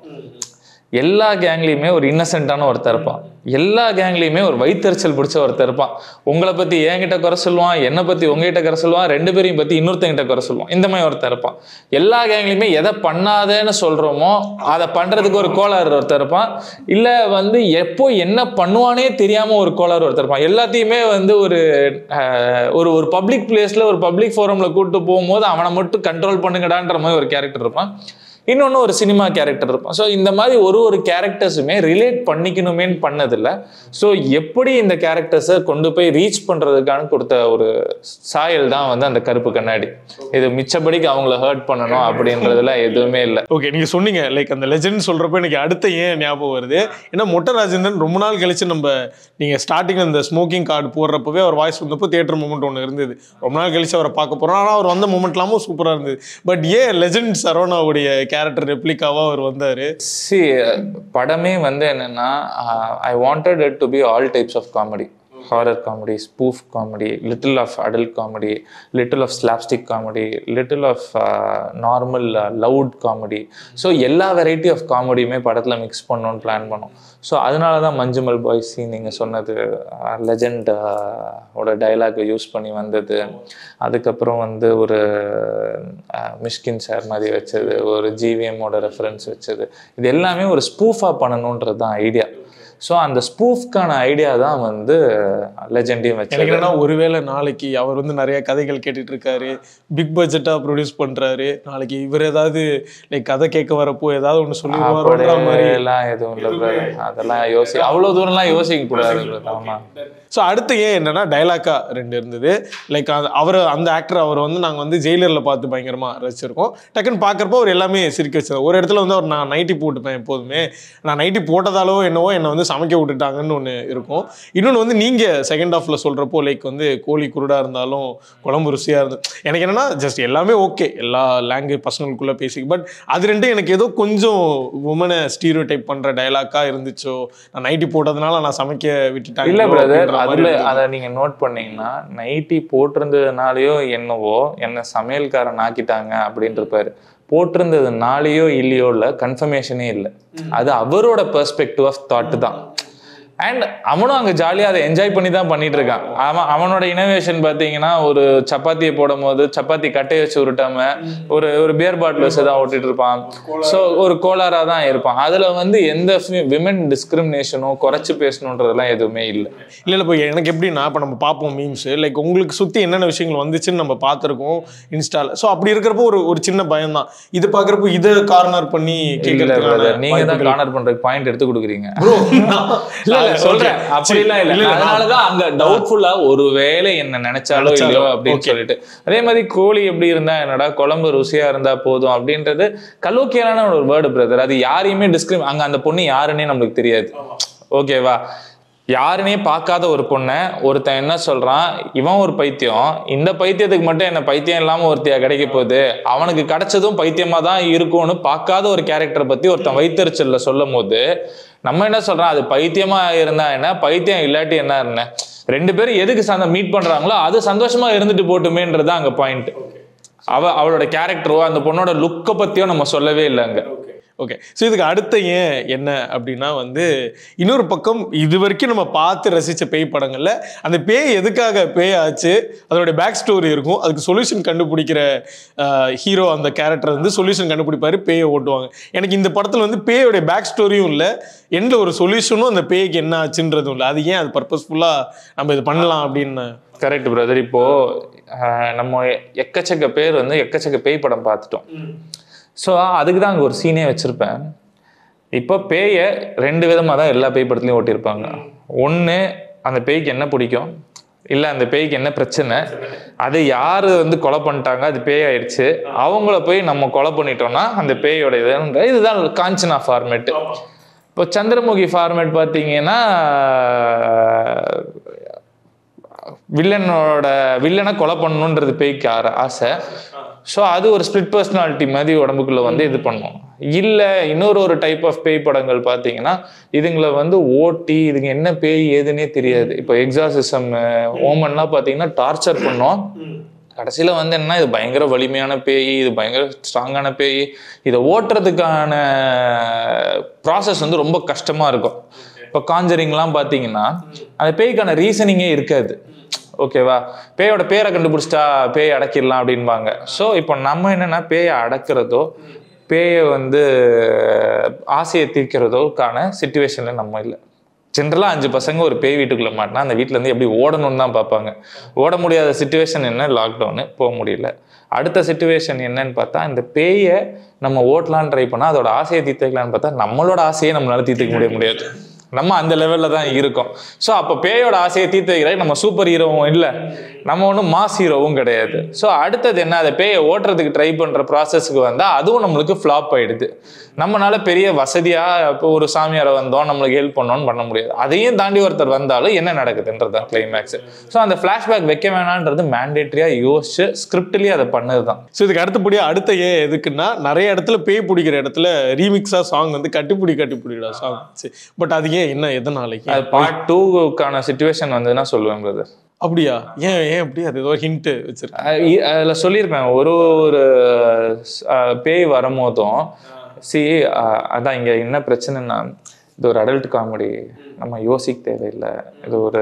எல்லா கேங்லேயுமே ஒரு இன்னசென்ட்டான ஒருத்தர் இருப்பான் எல்லா கேங்லேயுமே ஒரு வயிற்றுச்சல் பிடிச்ச ஒருத்தர் இருப்பான் உங்களை பற்றி என்கிட்ட குறை சொல்லுவான் என்னை பற்றி உங்ககிட்ட குறை சொல்லுவான் ரெண்டு பேரையும் பற்றி இன்னொருத்தங்கிட்ட குறை சொல்லுவான் இந்த மாதிரி ஒருத்தர் இருப்பான் எல்லா கேங்லேயுமே எதை பண்ணாதேன்னு சொல்கிறோமோ அதை பண்ணுறதுக்கு ஒரு கோளாறு ஒருத்தர் இருப்பான் இல்லை வந்து எப்போ என்ன பண்ணுவானே தெரியாமல் ஒரு கோளாறு ஒருத்தர் இருப்பான் எல்லாத்தையுமே வந்து ஒரு அஹ், ஒரு ஒரு பப்ளிக் பிளேஸில் ஒரு பப்ளிக் ஃபோரமில் கூப்பிட்டு போகும்போது அவனை மட்டும் கண்ட்ரோல் பண்ணுங்கடான்ற மாதிரி ஒரு கேரக்டர் இருப்பான் இன்னொன்று ஒரு சினிமா கேரக்டர் இருக்கும் ஸோ இந்த மாதிரி ஒரு ஒரு கேரக்டர்ஸுமே ரிலேட் பண்ணிக்கணுமேன்னு பண்ணதில்ல ஸோ எப்படி இந்த கேரக்டர்ஸை கொண்டு போய் ரீச் பண்ணுறதுக்கான கொடுத்த ஒரு சாயல் தான் வந்து அந்த கருப்பு கண்ணாடி இது மிச்சபடிக்கு அவங்கள ஹர்ட் பண்ணணும் அப்படின்றதுல எதுவுமே இல்லை ஓகே நீங்க சொன்னீங்க லைக் அந்த லெஜெண்ட் சொல்றப்ப எனக்கு அடுத்த ஏன் ஞாபகம் வருது ஏன்னா மொட்டை ராஜேந்திரன் ரொம்ப நாள் கழிச்சு நம்ம நீங்க ஸ்டார்டிங் அந்த ஸ்மோக்கிங் கார்டு போடுறப்பவே அவர் வாய்ஸ் வந்தப்போ தியேட்டர் மூமெண்ட் ஒன்று இருந்தது ரொம்ப நாள் கழிச்சு அவரை பார்க்க போறோம் ஆனால் அவர் வந்த மூமெண்ட்லாமும் சூப்பரா இருந்தது பட் ஏன் லெஜெண்ட் சரவணாவுடைய கேரக்டர் ரெப்ளிகாவா அவர் வந்தாரு சி படமே வந்து என்னன்னா I wanted it to be all types of comedy horror comedy spoof comedy little of adult comedy little of slapstick comedy little of normal loud comedy so எல்லா வெரைட்டி ஆஃப் காமெடியுமே படத்தில் மிக்ஸ் பண்ணணும்னு பிளான் பண்ணோம் ஸோ அதனால தான் மஞ்சுமல் பாய்ஸ் நீங்கள் சொன்னது லெஜண்ட் ஓட டைலாக் யூஸ் பண்ணி வந்தது அதுக்கப்புறம் வந்து ஒரு அஹ், மிஷ்கின் சார் மாதிரி வச்சது ஒரு ஜிவிஎம்மோட ரெஃபரன்ஸ் வச்சது இது எல்லாமே ஒரு ஸ்பூஃபாக பண்ணணுன்றது தான் ஐடியா ஸோ அந்த ஸ்பூஃப்கான ஐடியா தான் வந்து லெஜெண்டையும் எனக்கு வச்சது என்னன்னா ஒருவேளை நாளைக்கு அவர் வந்து நிறைய கதைகள் கேட்டுட்டு இருக்காரு பிக் பட்ஜெட்டா ப்ரொடியூஸ் பண்றாரு நாளைக்கு இவர் ஏதாவது லைக் கதை கேட்க வரப்போ ஏதாவது ஒன்று சொல்லிடுவாரோன்ற மாதிரி எல்லாம் எதுவும் இல்லை brother. அதெல்லாம் யோசி அவ்வளோ தூரம்லாம் யோசிக்க கூடாது brother. ஆமா ஸோ அடுத்து ஏன் என்னன்னா டைலாக்கா ரெண்டு இருந்தது லைக் அவர் அந்த ஆக்டர் அவர் வந்து நாங்கள் வந்து ஜெயிலரில் பார்த்து பயங்கரமா ரசிச்சிருக்கோம் டக்குன்னு பார்க்குறப்போ அவர் எல்லாமே சிரிக்க வச்சார் ஒரு இடத்துல வந்து அவர் நான் நைட்டி போட்டுப்பேன் எப்போதுமே நான் நைட்டி போட்டதாலோ என்னவோ என்னை வந்து சமைக்க விட்டுட்டாங்கன்னு ஒன்று இருக்கும் இன்னொன்று வந்து நீங்கள் செகண்ட் ஹாஃபில் சொல்கிறப்போ லைக் வந்து கோழி குருடா இருந்தாலும் குழம்பு ருசியாக இருந்து எனக்கு என்னன்னா ஜஸ்ட் எல்லாமே ஓகே எல்லா லாங்குவேஜ் பசங்களுக்குள்ளே பேசி பட் அது ரெண்டும் எனக்கு ஏதோ கொஞ்சம் உமனை ஸ்டீரியோ டைப் பண்ணுற டைலாக்காக இருந்துச்சோ நான் நைட்டி போட்டதுனால நான் சமைக்க விட்டுட்டாங்க இல்ல பிரதர் அதுல அதை நீங்க நோட் பண்ணீங்கன்னா நைட்டி போட்டிருந்ததுனாலயோ என்னவோ என்ன சமையல்காரன் ஆக்கிட்டாங்க அப்படின்னு இருப்பாரு போட்டிருந்ததுனாலயோ இல்லையோ இல்ல கன்ஃபர்மேஷனே இல்லை அது அவரோட பெர்ஸ்பெக்டிவ் ஆஃப் தாட் தான் அண்ட் அவனும் அங்க ஜாலியா அதை என்ஜாய் பண்ணி தான் பண்ணிட்டு இருக்கான் அவன் அவனோட இனோவேஷன் பாத்தீங்கன்னா ஒரு சப்பாத்தியை போடும் போது சப்பாத்தி கட்டையை வச்சு உருட்டாம ஒரு ஒரு பியர் பாட்டில் வச்சு தான் ஓட்டிட்டு இருப்பான் ஸோ ஒரு கோளாரா தான் இருப்பான் அதுல வந்து எந்த விமன் டிஸ்கிரிமினேஷனோ குறைச்சு பேசணுன்றதெல்லாம் எதுவுமே இல்லை இல்லை இல்லை இப்போ எனக்கு எப்படின்னா இப்போ நம்ம பார்ப்போம் மீம்ஸ் லைக் உங்களுக்கு சுற்றி என்னென்ன விஷயங்கள் வந்துச்சுன்னு நம்ம பார்த்துருக்கோம் இன்ஸ்டால ஸோ அப்படி இருக்கிறப்போ ஒரு ஒரு சின்ன பயம் தான் இது பார்க்குறப்போ இதை கார்னர் பண்ணி இல்ல brother, நீங்க தான் கேட்கறதுக்கான கார்னர் பண்றதுக்கு பாயிண்ட் எடுத்து கொடுக்குறீங்க ப்ரோ இல்ல இல்ல சொல்றேன் அப்படிலாம் இல்ல அதனாலதான் அங்க டவுட்ஃபுல்லா ஒருவேளை என்ன நினைச்சாலோ நினைச்சாலோ, இல்லையோ அப்படின்னு okay. சொல்லிட்டு அதே மாதிரி கோழி எப்படி இருந்தா என்னடா குழம்பு ருசியா இருந்தா போதும் அப்படின்றது கலோக்கியலான ஒரு வேர்டு பிரதர் அது யாரையுமே டிஸ்கிரிம் அங்க அந்த பொண்ணு யாருன்னே நம்மளுக்கு தெரியாது ஓகேவா யாருனே பார்க்காத ஒரு பொண்ணை ஒருத்தன் என்ன சொல்றான் இவன் ஒரு பைத்தியம் இந்த பைத்தியத்துக்கு மட்டும் என்ன பைத்தியம் இல்லாம ஒருத்தையா கிடைக்க போகுது அவனுக்கு கிடைச்சதும் பைத்தியமா தான் இருக்கும்னு பார்க்காத ஒரு கேரக்டரை பத்தி ஒருத்தன் வைத்தறிச்சல்ல சொல்லும் போது நம்ம என்ன சொல்றோம் அது பைத்தியமா இருந்தா என்ன பைத்தியம் இல்லாட்டி என்ன என்ன ரெண்டு பேரும் எதுக்கு சந்த மீட் பண்றாங்களோ அது சந்தோஷமா இருந்துட்டு போட்டுமேன்றது அங்க பாயிண்ட் அவ அவளோட கேரக்டரோ அந்த பொண்ணோட லுக்கை பத்தியோ நம்ம சொல்லவே இல்லை அங்க ஓகே ஸோ இதுக்கு அடுத்த ஏன் என்ன அப்படின்னா வந்து இன்னொரு பக்கம் இது வரைக்கும் நம்ம பார்த்து ரசித்த பேய் படங்களில் அந்த பேய் எதுக்காக பேய் ஆச்சு அதோடைய பேக் ஸ்டோரி இருக்கும் அதுக்கு சொல்யூஷன் கண்டுபிடிக்கிற ஹீரோ அந்த கேரக்டர் வந்து சொல்யூஷன் கண்டுபிடிப்பாரு பேயை ஓட்டுவாங்க எனக்கு இந்த படத்தில் வந்து பேயோடைய பேக் ஸ்டோரியும் இல்லை எந்த ஒரு சொல்யூஷனும் அந்த பேய்க்கு என்ன ஆச்சுன்றதும் இல்லை அது ஏன் அது பர்பஸ்ஃபுல்லாக நம்ம இது பண்ணலாம் அப்படின்னு கரெக்ட் பிரதர் இப்போ ஆஹ், நம்ம எக்கச்சக்க பேர் வந்து எக்கச்சக்க பேய் படம் பார்த்துட்டோம் ஸோ அதுக்கு தான் அங்கே ஒரு சீனே வச்சுருப்பேன் இப்போ பேயை ரெண்டு விதமாக தான் எல்லா பேய் படத்துலையும் ஓட்டியிருப்பாங்க ஒன்று அந்த பேய்க்கு என்ன பிடிக்கும் இல்லை அந்த பேய்க்கு என்ன பிரச்சனை அது யார் வந்து கொலை பண்ணிட்டாங்க அது பேய் ஆயிடுச்சு அவங்கள போய் நம்ம கொலை பண்ணிட்டோம்னா அந்த பேயோட இது இதுதான் காஞ்சனா ஃபார்மேட்டு இப்போ சந்திரமுகி ஃபார்மேட் பார்த்தீங்கன்னா வில்லனோட வில்லனை கொலை பண்ணணுன்றது பேய்க்கு ஆர- ஆசை ஸோ அது ஒரு ஸ்பிளிட் பர்சனாலிட்டி மாதிரி உடம்புக்குள்ள வந்து இது பண்ணும் இல்லை இன்னொரு ஒரு டைப் ஆஃப் பேய் படங்கள் பார்த்தீங்கன்னா இதுங்களை வந்து ஓட்டி இதுங்க என்ன பேய் ஏதுன்னே தெரியாது இப்போ எக்ஸாசிசம் ஓமன்லாம் பார்த்தீங்கன்னா டார்ச்சர் பண்ணோம் கடைசியில் வந்து என்ன இது பயங்கர வலிமையான பேய் இது பயங்கர ஸ்ட்ராங்கான பேய் இதை ஓட்டுறதுக்கான ப்ராசஸ் வந்து ரொம்ப கஷ்டமாக இருக்கும் இப்போ காஞ்சரிங்லாம் பார்த்தீங்கன்னா அந்த பேய்க்கான ரீசனிங்கே இருக்காது ஓகேவா பேயோட பேரை கண்டுபிடிச்சிட்டா பேய் அடக்கிடலாம் அப்படின்பாங்க ஸோ இப்போ நம்ம என்னன்னா பேயை அடக்கிறதோ பேயை வந்து ஆசையை தீர்க்கிறதோக்கான சுச்சுவேஷனில் நம்ம இல்லை ஜென்ரலாக அஞ்சு பசங்க ஒரு பேய் வீட்டுக்குள்ள மாட்டினா அந்த வீட்ல இருந்து எப்படி ஓடணும்னு தான் பார்ப்பாங்க ஓட முடியாத சுச்சுவேஷன் என்ன லாக்டவுனு போக முடியல அடுத்த சுச்சுவேஷன் என்னன்னு பார்த்தா இந்த பேயை நம்ம ஓட்டலான்னு ட்ரை பண்ணால் அதோட ஆசையை தீர்த்துக்கலான்னு பார்த்தா நம்மளோட ஆசையை நம்மளால தீர்த்துக்க முடிய முடியாது நம்ம அந்த லெவலில் தான் இருக்கோம் ஸோ அப்போ பேயோட ஆசையை தீர்த்து வைக்கிறாங்க நம்ம சூப்பர் ஹீரோவும் இல்லை நம்ம ஒன்றும் மாஸ் ஹீரோவும் கிடையாது ஸோ அடுத்தது என்ன அதை பேயை ஓட்டுறதுக்கு ட்ரை பண்ணுற ப்ராசஸ்க்கு வந்தால் அதுவும் நம்மளுக்கு ஃப்ளாப் ஆயிடுது நம்மளால பெரிய வசதியாக இப்போ ஒரு சாமியாரை வந்தோம் நம்மளுக்கு ஹெல்ப் பண்ணோம்னு பண்ண முடியாது அதையும் தாண்டி ஒருத்தர் வந்தாலும் என்ன நடக்குதுன்றது தான் கிளைமேக்ஸ் ஸோ அந்த ஃப்ளாஷ்பேக் வைக்க வேணான்றது மேண்டேட்டரியாக யோசிச்சு ஸ்கிரிப்ட்லேயே அதை பண்ணது தான் ஸோ இதுக்கு அடுத்தபடியாக அடுத்த ஏன் எதுக்குன்னா நிறைய இடத்துல பேய் பிடிக்கிற இடத்துல ரீமிக்ஸாக சாங் வந்து கட்டிப்பிடி கட்டிப்பிடிடா சாங் பட் அது ஏன் என்ன எதனாலைக்கு அது பார்ட் டூக்கான சுச்சுவேஷன் வந்ததுன்னா சொல்லுவேன் பிரதர் அப்படியா ஏன் ஏன் அப்படி அது ஏதோ ஹிண்ட் வச்சிருக்கேன் அதில் சொல்லியிருப்பேன் ஒரு ஒரு அஹ், பேய் வரும்போதும் சி அதான் இங்கே என்ன பிரச்சனைன்னா இது ஒரு அடல்ட் காமெடி நம்ம யோசிக்க தேவையில்லை இது ஒரு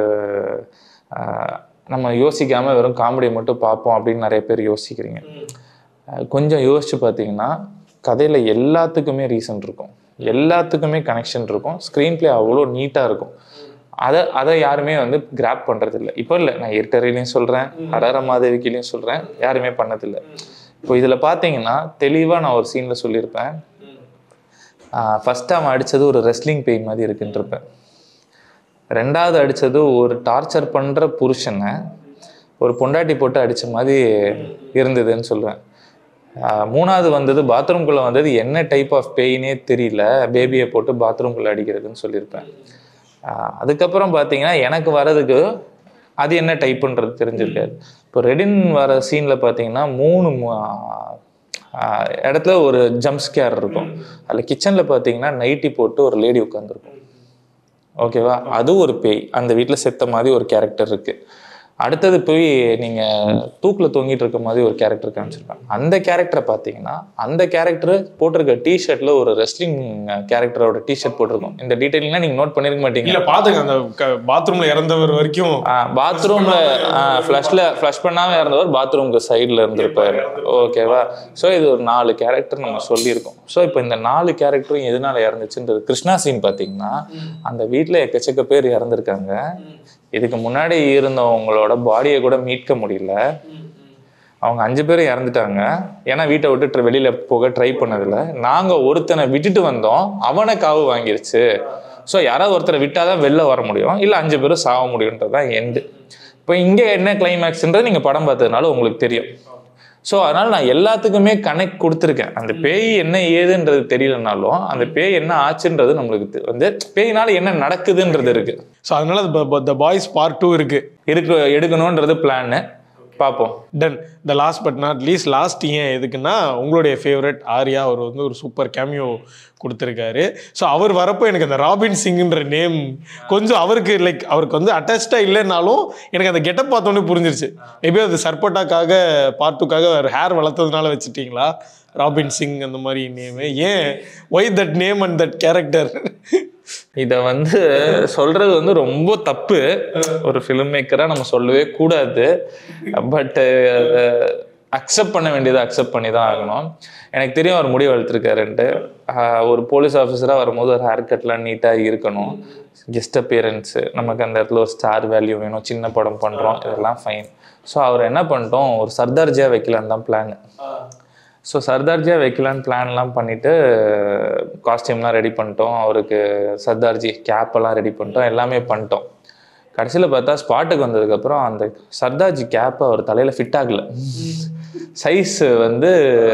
அஹ், நம்ம யோசிக்காம வெறும் காமெடி மட்டும் பார்ப்போம் அப்படின்னு நிறைய பேர் யோசிக்கிறீங்க அஹ், கொஞ்சம் யோசிச்சு பார்த்தீங்கன்னா கதையில் எல்லாத்துக்குமே ரீசன் இருக்கும் எல்லாத்துக்குமே கனெக்ஷன் இருக்கும் ஸ்க்ரீன் ப்ளே அவ்வளோ நீட்டாக இருக்கும் அதை அதை யாருமே வந்து கிராப் பண்ணுறது இல்லை இப்போ இல்லை நான் இருட்டரையிலையும் சொல்கிறேன் ஹரர மாதவிக்கிலையும் சொல்கிறேன் யாருமே பண்ணதில்லை இப்போ இதில் பார்த்தீங்கன்னா தெளிவாக நான் ஒரு சீனில் சொல்லியிருப்பேன் ஃபஸ்ட்டு அவன் அடித்தது ஒரு ரெஸ்லிங் பெயின் மாதிரி இருக்குன்னு இருப்பேன் ரெண்டாவது அடித்தது ஒரு டார்ச்சர் பண்ணுற புருஷனை ஒரு பொண்டாட்டி போட்டு அடித்த மாதிரி இருந்ததுன்னு சொல்லுவேன் ஆஹ் மூணாவது வந்தது பாத்ரூம்குள்ளே வந்தது என்ன டைப் ஆஃப் பெயினே தெரியல பேபியை போட்டு பாத்ரூம்குள்ளே அடிக்கிறதுன்னு சொல்லியிருப்பேன் ஆஹ் அதுக்கப்புறம் பார்த்தீங்கன்னா எனக்கு வர்றதுக்கு அது என்ன டைப்புன்றது தெரிஞ்சிருக்காது இப்போ ரெடின் வர சீனில் பார்த்தீங்கன்னா மூணு மு- ஆஹ் இடத்துல ஒரு ஜம்ப் ஸ்கேர் இருக்கும் அதில் கிச்சனில் பார்த்தீங்கன்னா நைட்டி போட்டு ஒரு லேடி உட்காந்துருக்கும் ஓகேவா அது ஒரு பேய் அந்த வீட்டில் செத்த மாதிரி ஒரு கேரக்டர் இருக்கு அடுத்தது போய் நீங்க தூக்கில் தொங்கிட்டு இருக்க மாதிரி ஒரு கேரக்டர் காமிச்சிருக்காங்க அந்த கேரக்டரை பார்த்தீங்கன்னா அந்த கேரக்டர் போட்டிருக்க டிஷர்ட்ல ஒரு ரெஸ்லிங் கேரக்டரோட டிஷர்ட் போட்டிருக்கும் இந்த டீட்டெயிலாம் நீங்க நோட் பண்ணிருக்க மாட்டீங்க இல்ல பாத்துங்க அந்த பாத்ரூம்ல இறந்தவர் வரைக்கும் பாத்ரூம்ல ஃப்ளஷ்ல ஃப்ளஷ் பண்ணாம இருந்தவர் பாத்ரூம்க்கு சைடில் இருந்திருப்பாரு ஓகேவா ஸோ இது ஒரு நாலு கேரக்டர் நம்ம சொல்லியிருக்கோம் ஸோ இப்போ இந்த நாலு கேரக்டரும் எதனால இறந்துச்சுன்றது கிருஷ்ணா சீன் பார்த்தீங்கன்னா அந்த வீட்டில் எக்கச்சக்க பேர் இறந்துருக்காங்க இதுக்கு முன்னாடி இருந்தவங்களோட பாடியை கூட மீட்க முடியல அவங்க அஞ்சு பேரும் இறந்துட்டாங்க ஏன்னா வீட்டை விட்டு tr- வெளியில போக ட்ரை பண்ணதில்ல நாங்க ஒருத்தனை விட்டுட்டு வந்தோம் அவனை காவு வாங்கிருச்சு ஸோ யாராவது ஒருத்தரை விட்டாதான் வெளில வர முடியும் இல்லை அஞ்சு பேரும் சாக முடியுன்றது தான் எண்டு இப்போ இங்கே என்ன கிளைமேக்ஸ்ன்றது நீங்கள் படம் பார்த்ததுனால உங்களுக்கு தெரியும் ஸோ அதனால நான் எல்லாத்துக்குமே கனெக்ட் கொடுத்துருக்கேன் அந்த பேய் என்ன ஏதுன்றது தெரியலனாலும் அந்த பேய் என்ன ஆச்சுன்றது நம்மளுக்கு தெ- வந்து பேயினால என்ன நடக்குதுன்றது இருக்கு ஸோ அதனால த பாய்ஸ் பார்ட் டூ இருக்கு இருக்கு எடுக்கணுன்றது பிளான்னு பார்ப்போம் done the last but not least last ஏன் எதுக்குன்னா உங்களுடைய ஃபேவரட் ஆர்யா அவர் வந்து ஒரு சூப்பர் கேமியோ கொடுத்துருக்காரு ஸோ அவர் வரப்போ எனக்கு அந்த ராபின் சிங்ன்ற நேம் கொஞ்சம் அவருக்கு லைக் அவருக்கு வந்து அட்டாச்சாக இல்லைனாலும் எனக்கு அந்த கெட்டப் பார்த்தோன்னே புரிஞ்சிருச்சு மேபி அது சர்பட்டாக்காக பார்ட் டூக்காக ஹேர் வளர்த்ததுனால வச்சுட்டீங்களா ராபின் சிங் அந்த மாதிரி நேமு ஏன் why that name and that character இதை வந்து சொல்றது வந்து ரொம்ப தப்பு ஒரு ஃபிலிம் மேக்கராக நம்ம சொல்லவே கூடாது பட் அக்செப்ட் பண்ண வேண்டியதை அக்செப்ட் பண்ணி தான் ஆகணும் எனக்கு தெரியும் அவர் முடிவு வளர்த்துருக்காருன்ட்டு ஒரு போலீஸ் ஆஃபீஸராக வரும்போது ஒரு ஹேர் கட்லாம் நீட்டாக இருக்கணும் கெஸ்ட் அப்பியரன்ஸு நமக்கு அந்த இடத்துல ஒரு ஸ்டார் வேல்யூ வேணும் சின்ன படம் பண்ணுறோம் இதெல்லாம் ஃபைன் ஸோ அவர் என்ன பண்ணிட்டோம் ஒரு சர்தார்ஜியாக வைக்கலான்னு தான் பிளான் ஸோ சர்தார்ஜியாக வைக்கலான்னு பிளான்லாம் பண்ணிவிட்டு காஸ்டியூம்லாம் ரெடி பண்ணிட்டோம் அவருக்கு சர்தார்ஜி கேப் எல்லாம் ரெடி பண்ணிட்டோம் எல்லாமே பண்ணிட்டோம் கடைசியில் பார்த்தா ஸ்பாட்டுக்கு வந்ததுக்கப்புறம் அந்த சர்தார்ஜி கேப் அவர் தலையில் ஃபிட் ஆகல சைஸ் வந்து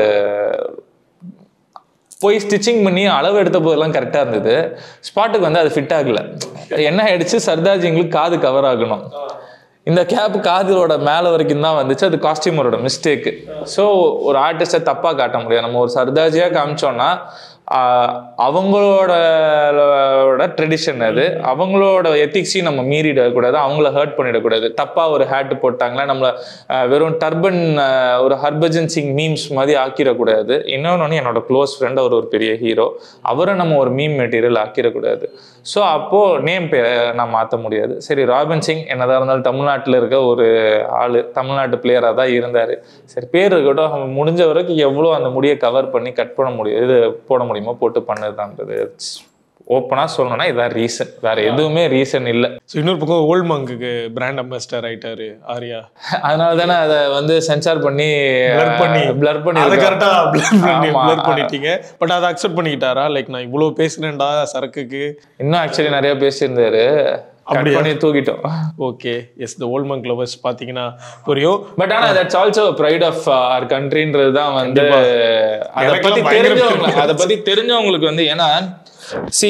போய் ஸ்டிச்சிங் பண்ணி அளவு எடுத்த போதெல்லாம் கரெக்டாக இருந்தது ஸ்பாட்டுக்கு வந்து அது ஃபிட் ஆகல என்ன ஆயிடுச்சு சர்தார்ஜிங்களுக்கு காது கவர் ஆகணும் இந்த கேப் காதலோட மேலே வரைக்கும் தான் வந்துச்சு அது காஸ்டியூமரோட மிஸ்டேக்கு ஸோ ஒரு ஆர்டிஸ்ட்டை தப்பாக காட்ட முடியாது நம்ம ஒரு சர்தாஜியாக காமிச்சோன்னா ஆஹ், அவங்களோட ட்ரெடிஷன் அது அவங்களோட எத்திக்ஸையும் நம்ம மீறிடக்கூடாது அவங்கள ஹர்ட் பண்ணிடக்கூடாது தப்பாக ஒரு ஹேட் போட்டாங்களா நம்மளை ஆஹ், வெறும் டர்பன் ஒரு ஹர்பஜன் சிங் மீம்ஸ் மாதிரி ஆக்கிடக்கூடாது இன்னொன்று என்னோட க்ளோஸ் ஃப்ரெண்ட் அவர் ஒரு பெரிய ஹீரோ அவரை நம்ம ஒரு மீம் மெட்டீரியல் ஆக்கிடக்கூடாது ஸோ அப்போது நேம் பேரை நான் மாற்ற முடியாது சரி ராபின் சிங் என்னதான் இருந்தாலும் தமிழ்நாட்டில் இருக்க ஒரு ஆள் தமிழ்நாட்டு பிளேயராக தான் இருந்தார் சரி பேர் இருக்கட்டும் அவன் முடிஞ்ச வரைக்கும் எவ்வளோ அந்த முடியை கவர் பண்ணி கட் பண்ண முடியும் இது போட முடியுமோ போட்டு பண்ணதுதான்றது ஓப்பனாக சொல்லணும்னா இதான் ரீசன் வேற எதுவுமே ரீசன் இல்லை ஸோ இன்னொரு பக்கம் ஓல்ட் மங்குக்கு பிராண்ட் அம்பாசிடர் ஆயிட்டாரு ஆர்யா அதனால தானே அதை வந்து சென்சார் பண்ணி Blur பண்ணி. பிளர் பண்ணி அதை இருக்காங்க. கரெக்டாக பிளர் பண்ணி ஆமா. blur பண்ணிட்டீங்க பட் அதை அக்செப்ட் பண்ணிக்கிட்டாரா லைக் நான் இவ்வளோ பேசுனேன்டா சரக்குக்கு இன்னும் ஆக்சுவலி நிறைய பேசியிருந்தாரு கட் அப்படியா? பண்ணி தூக்கிட்டோம் okay yes the Old Monk lovers பார்த்தீங்கன்னா புரியும் பட் ஆனா that's also pride of our கண்ட்ரின்றது தான் வந்து அதை எனக்கெல்லாம் பத்தி பயங்கர தெரிஞ்சவங்க பெருமை. அதை பத்தி தெரிஞ்சவங்களுக்கு வந்து ஏன்னா சி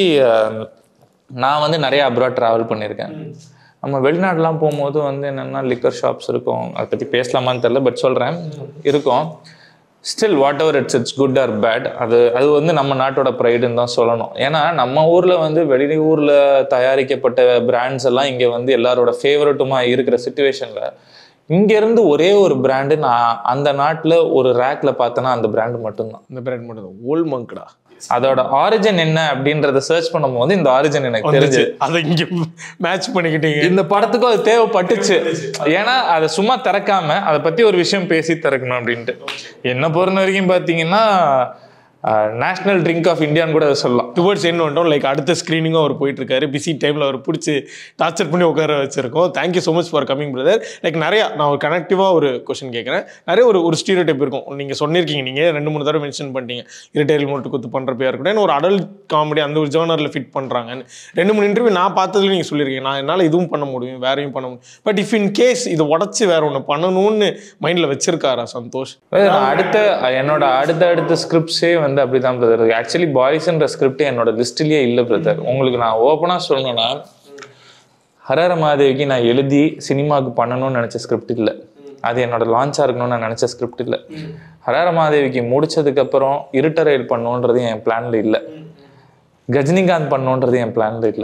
நான் வந்து நிறைய அப்ராட் ட்ராவல் பண்ணியிருக்கேன் நம்ம வெளிநாடுலாம் போகும்போது வந்து என்னென்னா லிக்கர் ஷாப்ஸ் இருக்கும் அதை பற்றி பேசலாமான்னு தெரில பட் சொல்கிறேன் இருக்கும் still whatever it's it's good or bad அது அது வந்து நம்ம நாட்டோட ப்ரைடுன்னு தான் சொல்லணும் ஏன்னா நம்ம ஊரில் வந்து வெளியூரில் தயாரிக்கப்பட்ட பிராண்ட்ஸ் எல்லாம் இங்கே வந்து எல்லாரோட ஃபேவரட்டுமா இருக்கிற சுச்சுவேஷனில் இங்கேருந்து ஒரே ஒரு பிராண்டு நான் அந்த நாட்டில் ஒரு ரேக்கில் பார்த்தேன்னா அந்த பிராண்டு மட்டும்தான் இந்த பிராண்ட் மட்டும் தான் ஓல்ட் மங்க்டா அதோட ஆரிஜின் என்ன அப்படின்றத சர்ச் பண்ணும்போது இந்த ஆரிஜின் எனக்கு தெரிஞ்சு அதை இங்க மேட்ச் பண்ணிக்கிட்டீங்க இந்த படத்துக்கும் அது தேவைப்பட்டுச்சு ஏன்னா அதை சும்மா திறக்காம அதை பத்தி ஒரு விஷயம் பேசி திறக்கணும் அப்படின்ட்டு என்ன பொறுத்த வரைக்கும் பாத்தீங்கன்னா நேஷனல் ட்ரிங்க் ஆஃப் இந்தியான்னு கூட அதை சொல்லலாம் டுவர்ட்ஸ் என்ன வந்துட்டோம் லைக் அடுத்த ஸ்க்ரீனிங்கும் அவர் போயிட்டு இருக்காரு பிஸி டைமில் அவர் பிடிச்சி டார்ச்சர் பண்ணி உட்கார வச்சிருக்கோம் thank you so much for coming brother like நிறையா நான் ஒரு கனெக்டிவாக ஒரு கொஸ்டின் கேட்குறேன் நிறைய ஒரு ஒரு ஸ்டீரியோ டைப் இருக்கும் நீங்கள் சொல்லியிருக்கீங்க நீங்கள் ரெண்டு மூணு தடவை மென்ஷன் பண்ணிட்டீங்க இரட்டையில் மூட்டு குத்து பண்ணுறப்பையா இருக்கட்டும் ஏன்னா ஒரு அடல்ட் காமெடி அந்த ஒரு ஜேர்னரில் ஃபிட் பண்ணுறாங்கன்னு ரெண்டு மூணு இன்டர்வியூ நான் பார்த்ததுல நீங்கள் சொல்லியிருக்கீங்க நான் என்னால் இதுவும் பண்ண முடியும் வேறையும் பண்ண முடியும் பட் இஃப் இன் கேஸ் இதை உடச்சி வேற ஒன்று பண்ணணும்னு மைண்டில் வச்சிருக்காரா சந்தோஷ் நான் அடுத்த என்னோட அடுத்த அடுத்த ஸ்கிரிப்ட்ஸே வந்து அப்படிதான் பிரதர் ஆக்சுவலி பாய்ஸ்ன்ற ஸ்கிரிப்ட் என்னோட லிஸ்ட்லயே இல்லை பிரதர் உங்களுக்கு நான் ஓப்பனா சொல்லணும்னா ஹரஹர மாதேவிக்கு நான் எழுதி சினிமாவுக்கு பண்ணணும்னு நினைச்ச ஸ்கிரிப்ட் இல்லை அது என்னோட லான்ச்சாக இருக்கணும்னு நான் நினைச்ச ஸ்கிரிப்ட் இல்லை ஹரஹர மாதேவிக்கு முடிச்சதுக்கு அப்புறம் இருட்டரைல் பண்ணணுன்றது என் பிளான்ல இல்லை கஜினிகாந்த் பண்ணணுன்றது என் பிளான்ல இல்லை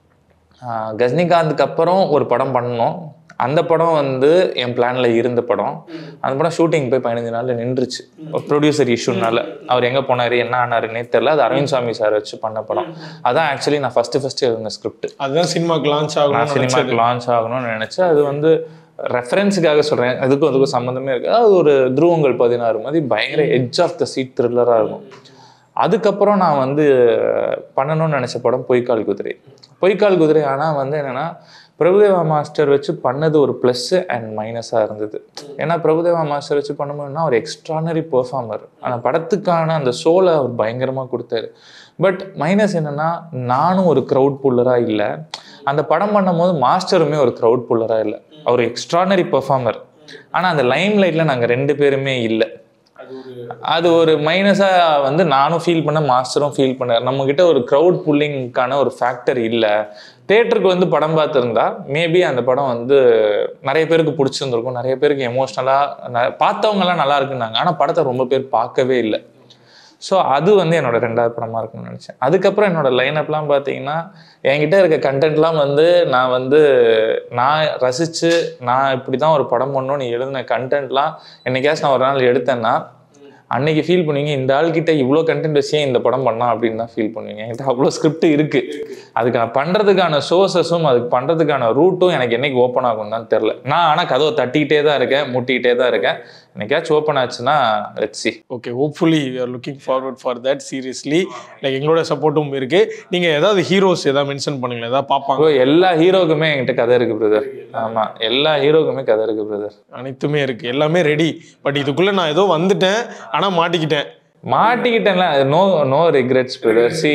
ஆஹ் கஜினிகாந்துக்கு அப்புறம் ஒரு படம் பண்ணணும் அந்த படம் வந்து என் பிளான்ல இருந்த படம் அந்த படம் ஷூட்டிங் போய் பதினஞ்சு நாள்ல நின்றுச்சு ஒரு ப்ரொடியூசர் இஷ்யூனால அவர் எங்க போனாரு என்ன ஆனாருன்னே தெரியல அது அரவிந்த் சாமி சார் வச்சு பண்ண படம் அதான் ஆக்சுவலி நான் ஃபர்ஸ்ட் ஃபர்ஸ்ட் எழுதின ஸ்கிரிப்ட் அதுதான் சினிமாக்கு லான்ச் நான் ஆகணும் சினிமாக்கு லான்ச் ஆகணும்னு நினைச்சேன் அது வந்து ரெஃபரன்ஸுக்காக சொல்றேன் அதுக்கும் அதுக்கும் சம்மந்தமே இருக்கு அது ஒரு துருவங்கள் பதினாறு மாதிரி பயங்கர எட்ஜ் ஆஃப் த சீட் த்ரில்லரா இருக்கும் அதுக்கப்புறம் நான் வந்து பண்ணணும்னு நினைச்ச படம் பொய்க்கால் குதிரை பொய்க்கால் குதிரை ஆனால் வந்து என்னன்னா பிரபுதேவா மாஸ்டர் வச்சு பண்ணது ஒரு ப்ளஸ் அண்ட் மைனஸாக இருந்தது ஏன்னா பிரபுதேவா மாஸ்டர் வச்சு பண்ணும்போதுனா ஒரு எக்ஸ்ட்ரானரி பெர்ஃபார்மர் அந்த படத்துக்கான அந்த ஷோலை அவர் பயங்கரமாக கொடுத்தாரு பட் மைனஸ் என்னன்னா நானும் ஒரு க்ரௌட் புல்லராக இல்லை அந்த படம் பண்ணும்போது மாஸ்டருமே ஒரு க்ரௌட் புல்லராக இல்லை அவர் எக்ஸ்ட்ரானரி பெர்ஃபார்மர் ஆனால் அந்த லைம் லைட்டில் நாங்கள் ரெண்டு பேருமே இல்லை அது ஒரு மைனஸாக வந்து நானும் ஃபீல் பண்ண மாஸ்டரும் ஃபீல் பண்ணார் நம்ம கிட்ட ஒரு க்ரௌட் புல்லிங்க்கான ஒரு ஃபேக்டர் இல்லை தேட்டருக்கு வந்து படம் பார்த்துருந்தா மேபி அந்த படம் வந்து நிறைய பேருக்கு பிடிச்சிருந்துருக்கும் நிறைய பேருக்கு எமோஷ்னலாக பார்த்தவங்கலாம் நல்லா இருக்குன்னாங்க ஆனால் படத்தை ரொம்ப பேர் பார்க்கவே இல்லை ஸோ அது வந்து என்னோட ரெண்டாவது படமாக இருக்கும்னு நினச்சேன் அதுக்கப்புறம் என்னோட லைனப்லாம் பார்த்தீங்கன்னா என்கிட்ட இருக்க கண்டென்ட்லாம் வந்து நான் வந்து நான் ரசித்து நான் இப்படி தான் ஒரு படம் பண்ணணும்னு எழுதின கண்டென்ட்லாம் என்னைக்காச்சும் நான் ஒரு நாள் எடுத்தேன்னா அன்னைக்கு ஃபீல் பண்ணுவீங்க இந்த ஆள்கிட்ட இவ்வளோ கண்டென்ட் வச்சே இந்த படம் பண்ணா அப்படின்னு தான் ஃபீல் பண்ணுவீங்க என்கிட்ட அவ்வளோ ஸ்கிரிப்ட் இருக்கு அதுக்கு நான் பண்ணுறதுக்கான சோர்சஸும் அதுக்கு பண்ணுறதுக்கான ரூட்டும் எனக்கு என்னைக்கு ஓப்பன் ஆகும் தான் தெரில நான் ஆனால் கதவை தட்டிக்கிட்டே தான் இருக்கேன் முட்டிக்கிட்டே தான் இருக்கேன் என்னைக்காச்சும் ஓப்பன் ஆச்சுன்னா let's see okay hopefully are looking forward for that seriously like எங்களோட சப்போர்ட்டும் இருக்கு நீங்க ஏதாவது ஹீரோஸ் ஏதாவது மென்ஷன் பண்ணுங்களேன் ஏதாவது பார்ப்பாங்க ப்ரோ எல்லா ஹீரோக்குமே என்கிட்ட கதை இருக்கு பிரதர் ஆமா எல்லா ஹீரோக்குமே கதை இருக்கு பிரதர் அனைத்துமே இருக்கு எல்லாமே ரெடி பட் இதுக்குள்ள நான் ஏதோ வந்துட்டேன் ஆனா மாட்டிக்கிட்டேன் மாட்டிக்கிட்டேன்ல no no regrets brother see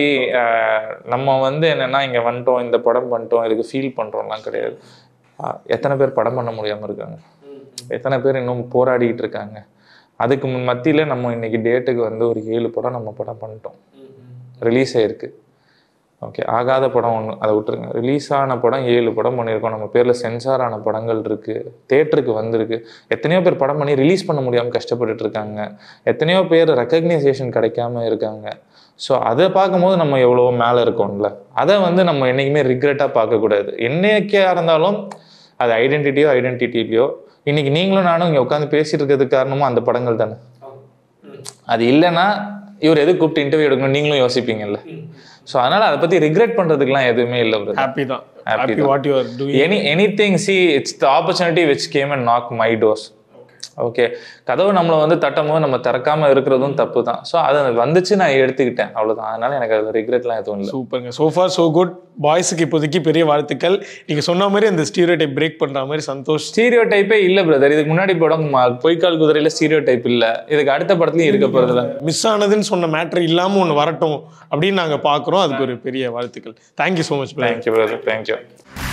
நம்ம வந்து என்னன்னா இங்க வந்துட்டோம் இந்த படம் பண்ணிட்டோம் இதுக்கு ஃபீல் பண்றோம்லாம் கிடையாது அஹ், எத்தனை பேர் படம் பண்ண முடியாம இருக்காங்க எத்தனை பேர் இன்னும் போராடிட்டு இருக்காங்க அதுக்கு முன் மத்தியில நம்ம இன்னைக்கு டேட்டுக்கு வந்து ஒரு ஏழு படம் நம்ம படம் பண்ணிட்டோம் ரிலீஸ் ஆயிருக்கு ஓகே ஆகாத படம் ஒன்று அதை விட்டுருங்க ரிலீஸ் ஆன படம் ஏழு படம் பண்ணியிருக்கோம் நம்ம பேரில் சென்சார் ஆன படங்கள் இருக்குது தேட்டருக்கு வந்திருக்கு எத்தனையோ பேர் படம் பண்ணி ரிலீஸ் பண்ண முடியாமல் கஷ்டப்பட்டுட்டு இருக்காங்க எத்தனையோ பேர் ரெக்கக்னைசேஷன் கிடைக்காம இருக்காங்க ஸோ அதை பார்க்கும்போது நம்ம எவ்வளோ மேலே இருக்கோம்ல அதை வந்து நம்ம என்றைக்குமே ரிக்ரெட்டாக பார்க்கக்கூடாது என்னைக்கா இருந்தாலும் அது ஐடென்டிட்டியோ ஐடென்டிட்டிலையோ இன்னைக்கு நீங்களும் நானும் இங்கே உட்காந்து பேசிட்டு இருக்கிறதுக்கு காரணமும் அந்த படங்கள் தானே அது இல்லைன்னா இவர் எதுக்கு கூப்பிட்டு இன்டர்வியூ எடுக்கணும் நீங்களும் யோசிப்பீங்கல்ல ஸோ அதனால அதை பத்தி ரிக்ரெட் பண்றதுக்குலாம் எதுவுமே இல்லை brother. ஹாப்பி தான் Happy ஹாப்பி தான். What you are doing any anything see it's the opportunity which came and knock my doors okay கதவு நம்மளை வந்து தட்டும் போது நம்ம திறக்காம இருக்கிறதும் தப்பு தான் ஸோ அது வந்துச்சு நான் எடுத்துக்கிட்டேன் அவ்வளவுதான் அதனால எனக்கு அது ரிக்ரெட்லாம் எதுவும் இல்லை சூப்பருங்க so far so குட் பாய்ஸுக்கு இப்போதைக்கு பெரிய வாழ்த்துக்கள் நீங்க சொன்ன மாதிரி அந்த ஸ்டீரியோ டைப் பிரேக் பண்ற மாதிரி சந்தோஷ் ஸ்டீரியோ டைப்பே இல்லை பிரதர் இதுக்கு முன்னாடி படம் ம- பொய்க்கால் குதிரையில ஸ்டீரியோ டைப் இல்லை இதுக்கு அடுத்த படத்துலயும் இருக்க போறதுல மிஸ் ஆனதுன்னு சொன்ன மேட்ரு இல்லாம ஒன்று வரட்டும் அப்படின்னு நாங்க பார்க்குறோம் அதுக்கு ஒரு பெரிய வாழ்த்துக்கள் thank you so much thank you brother thank you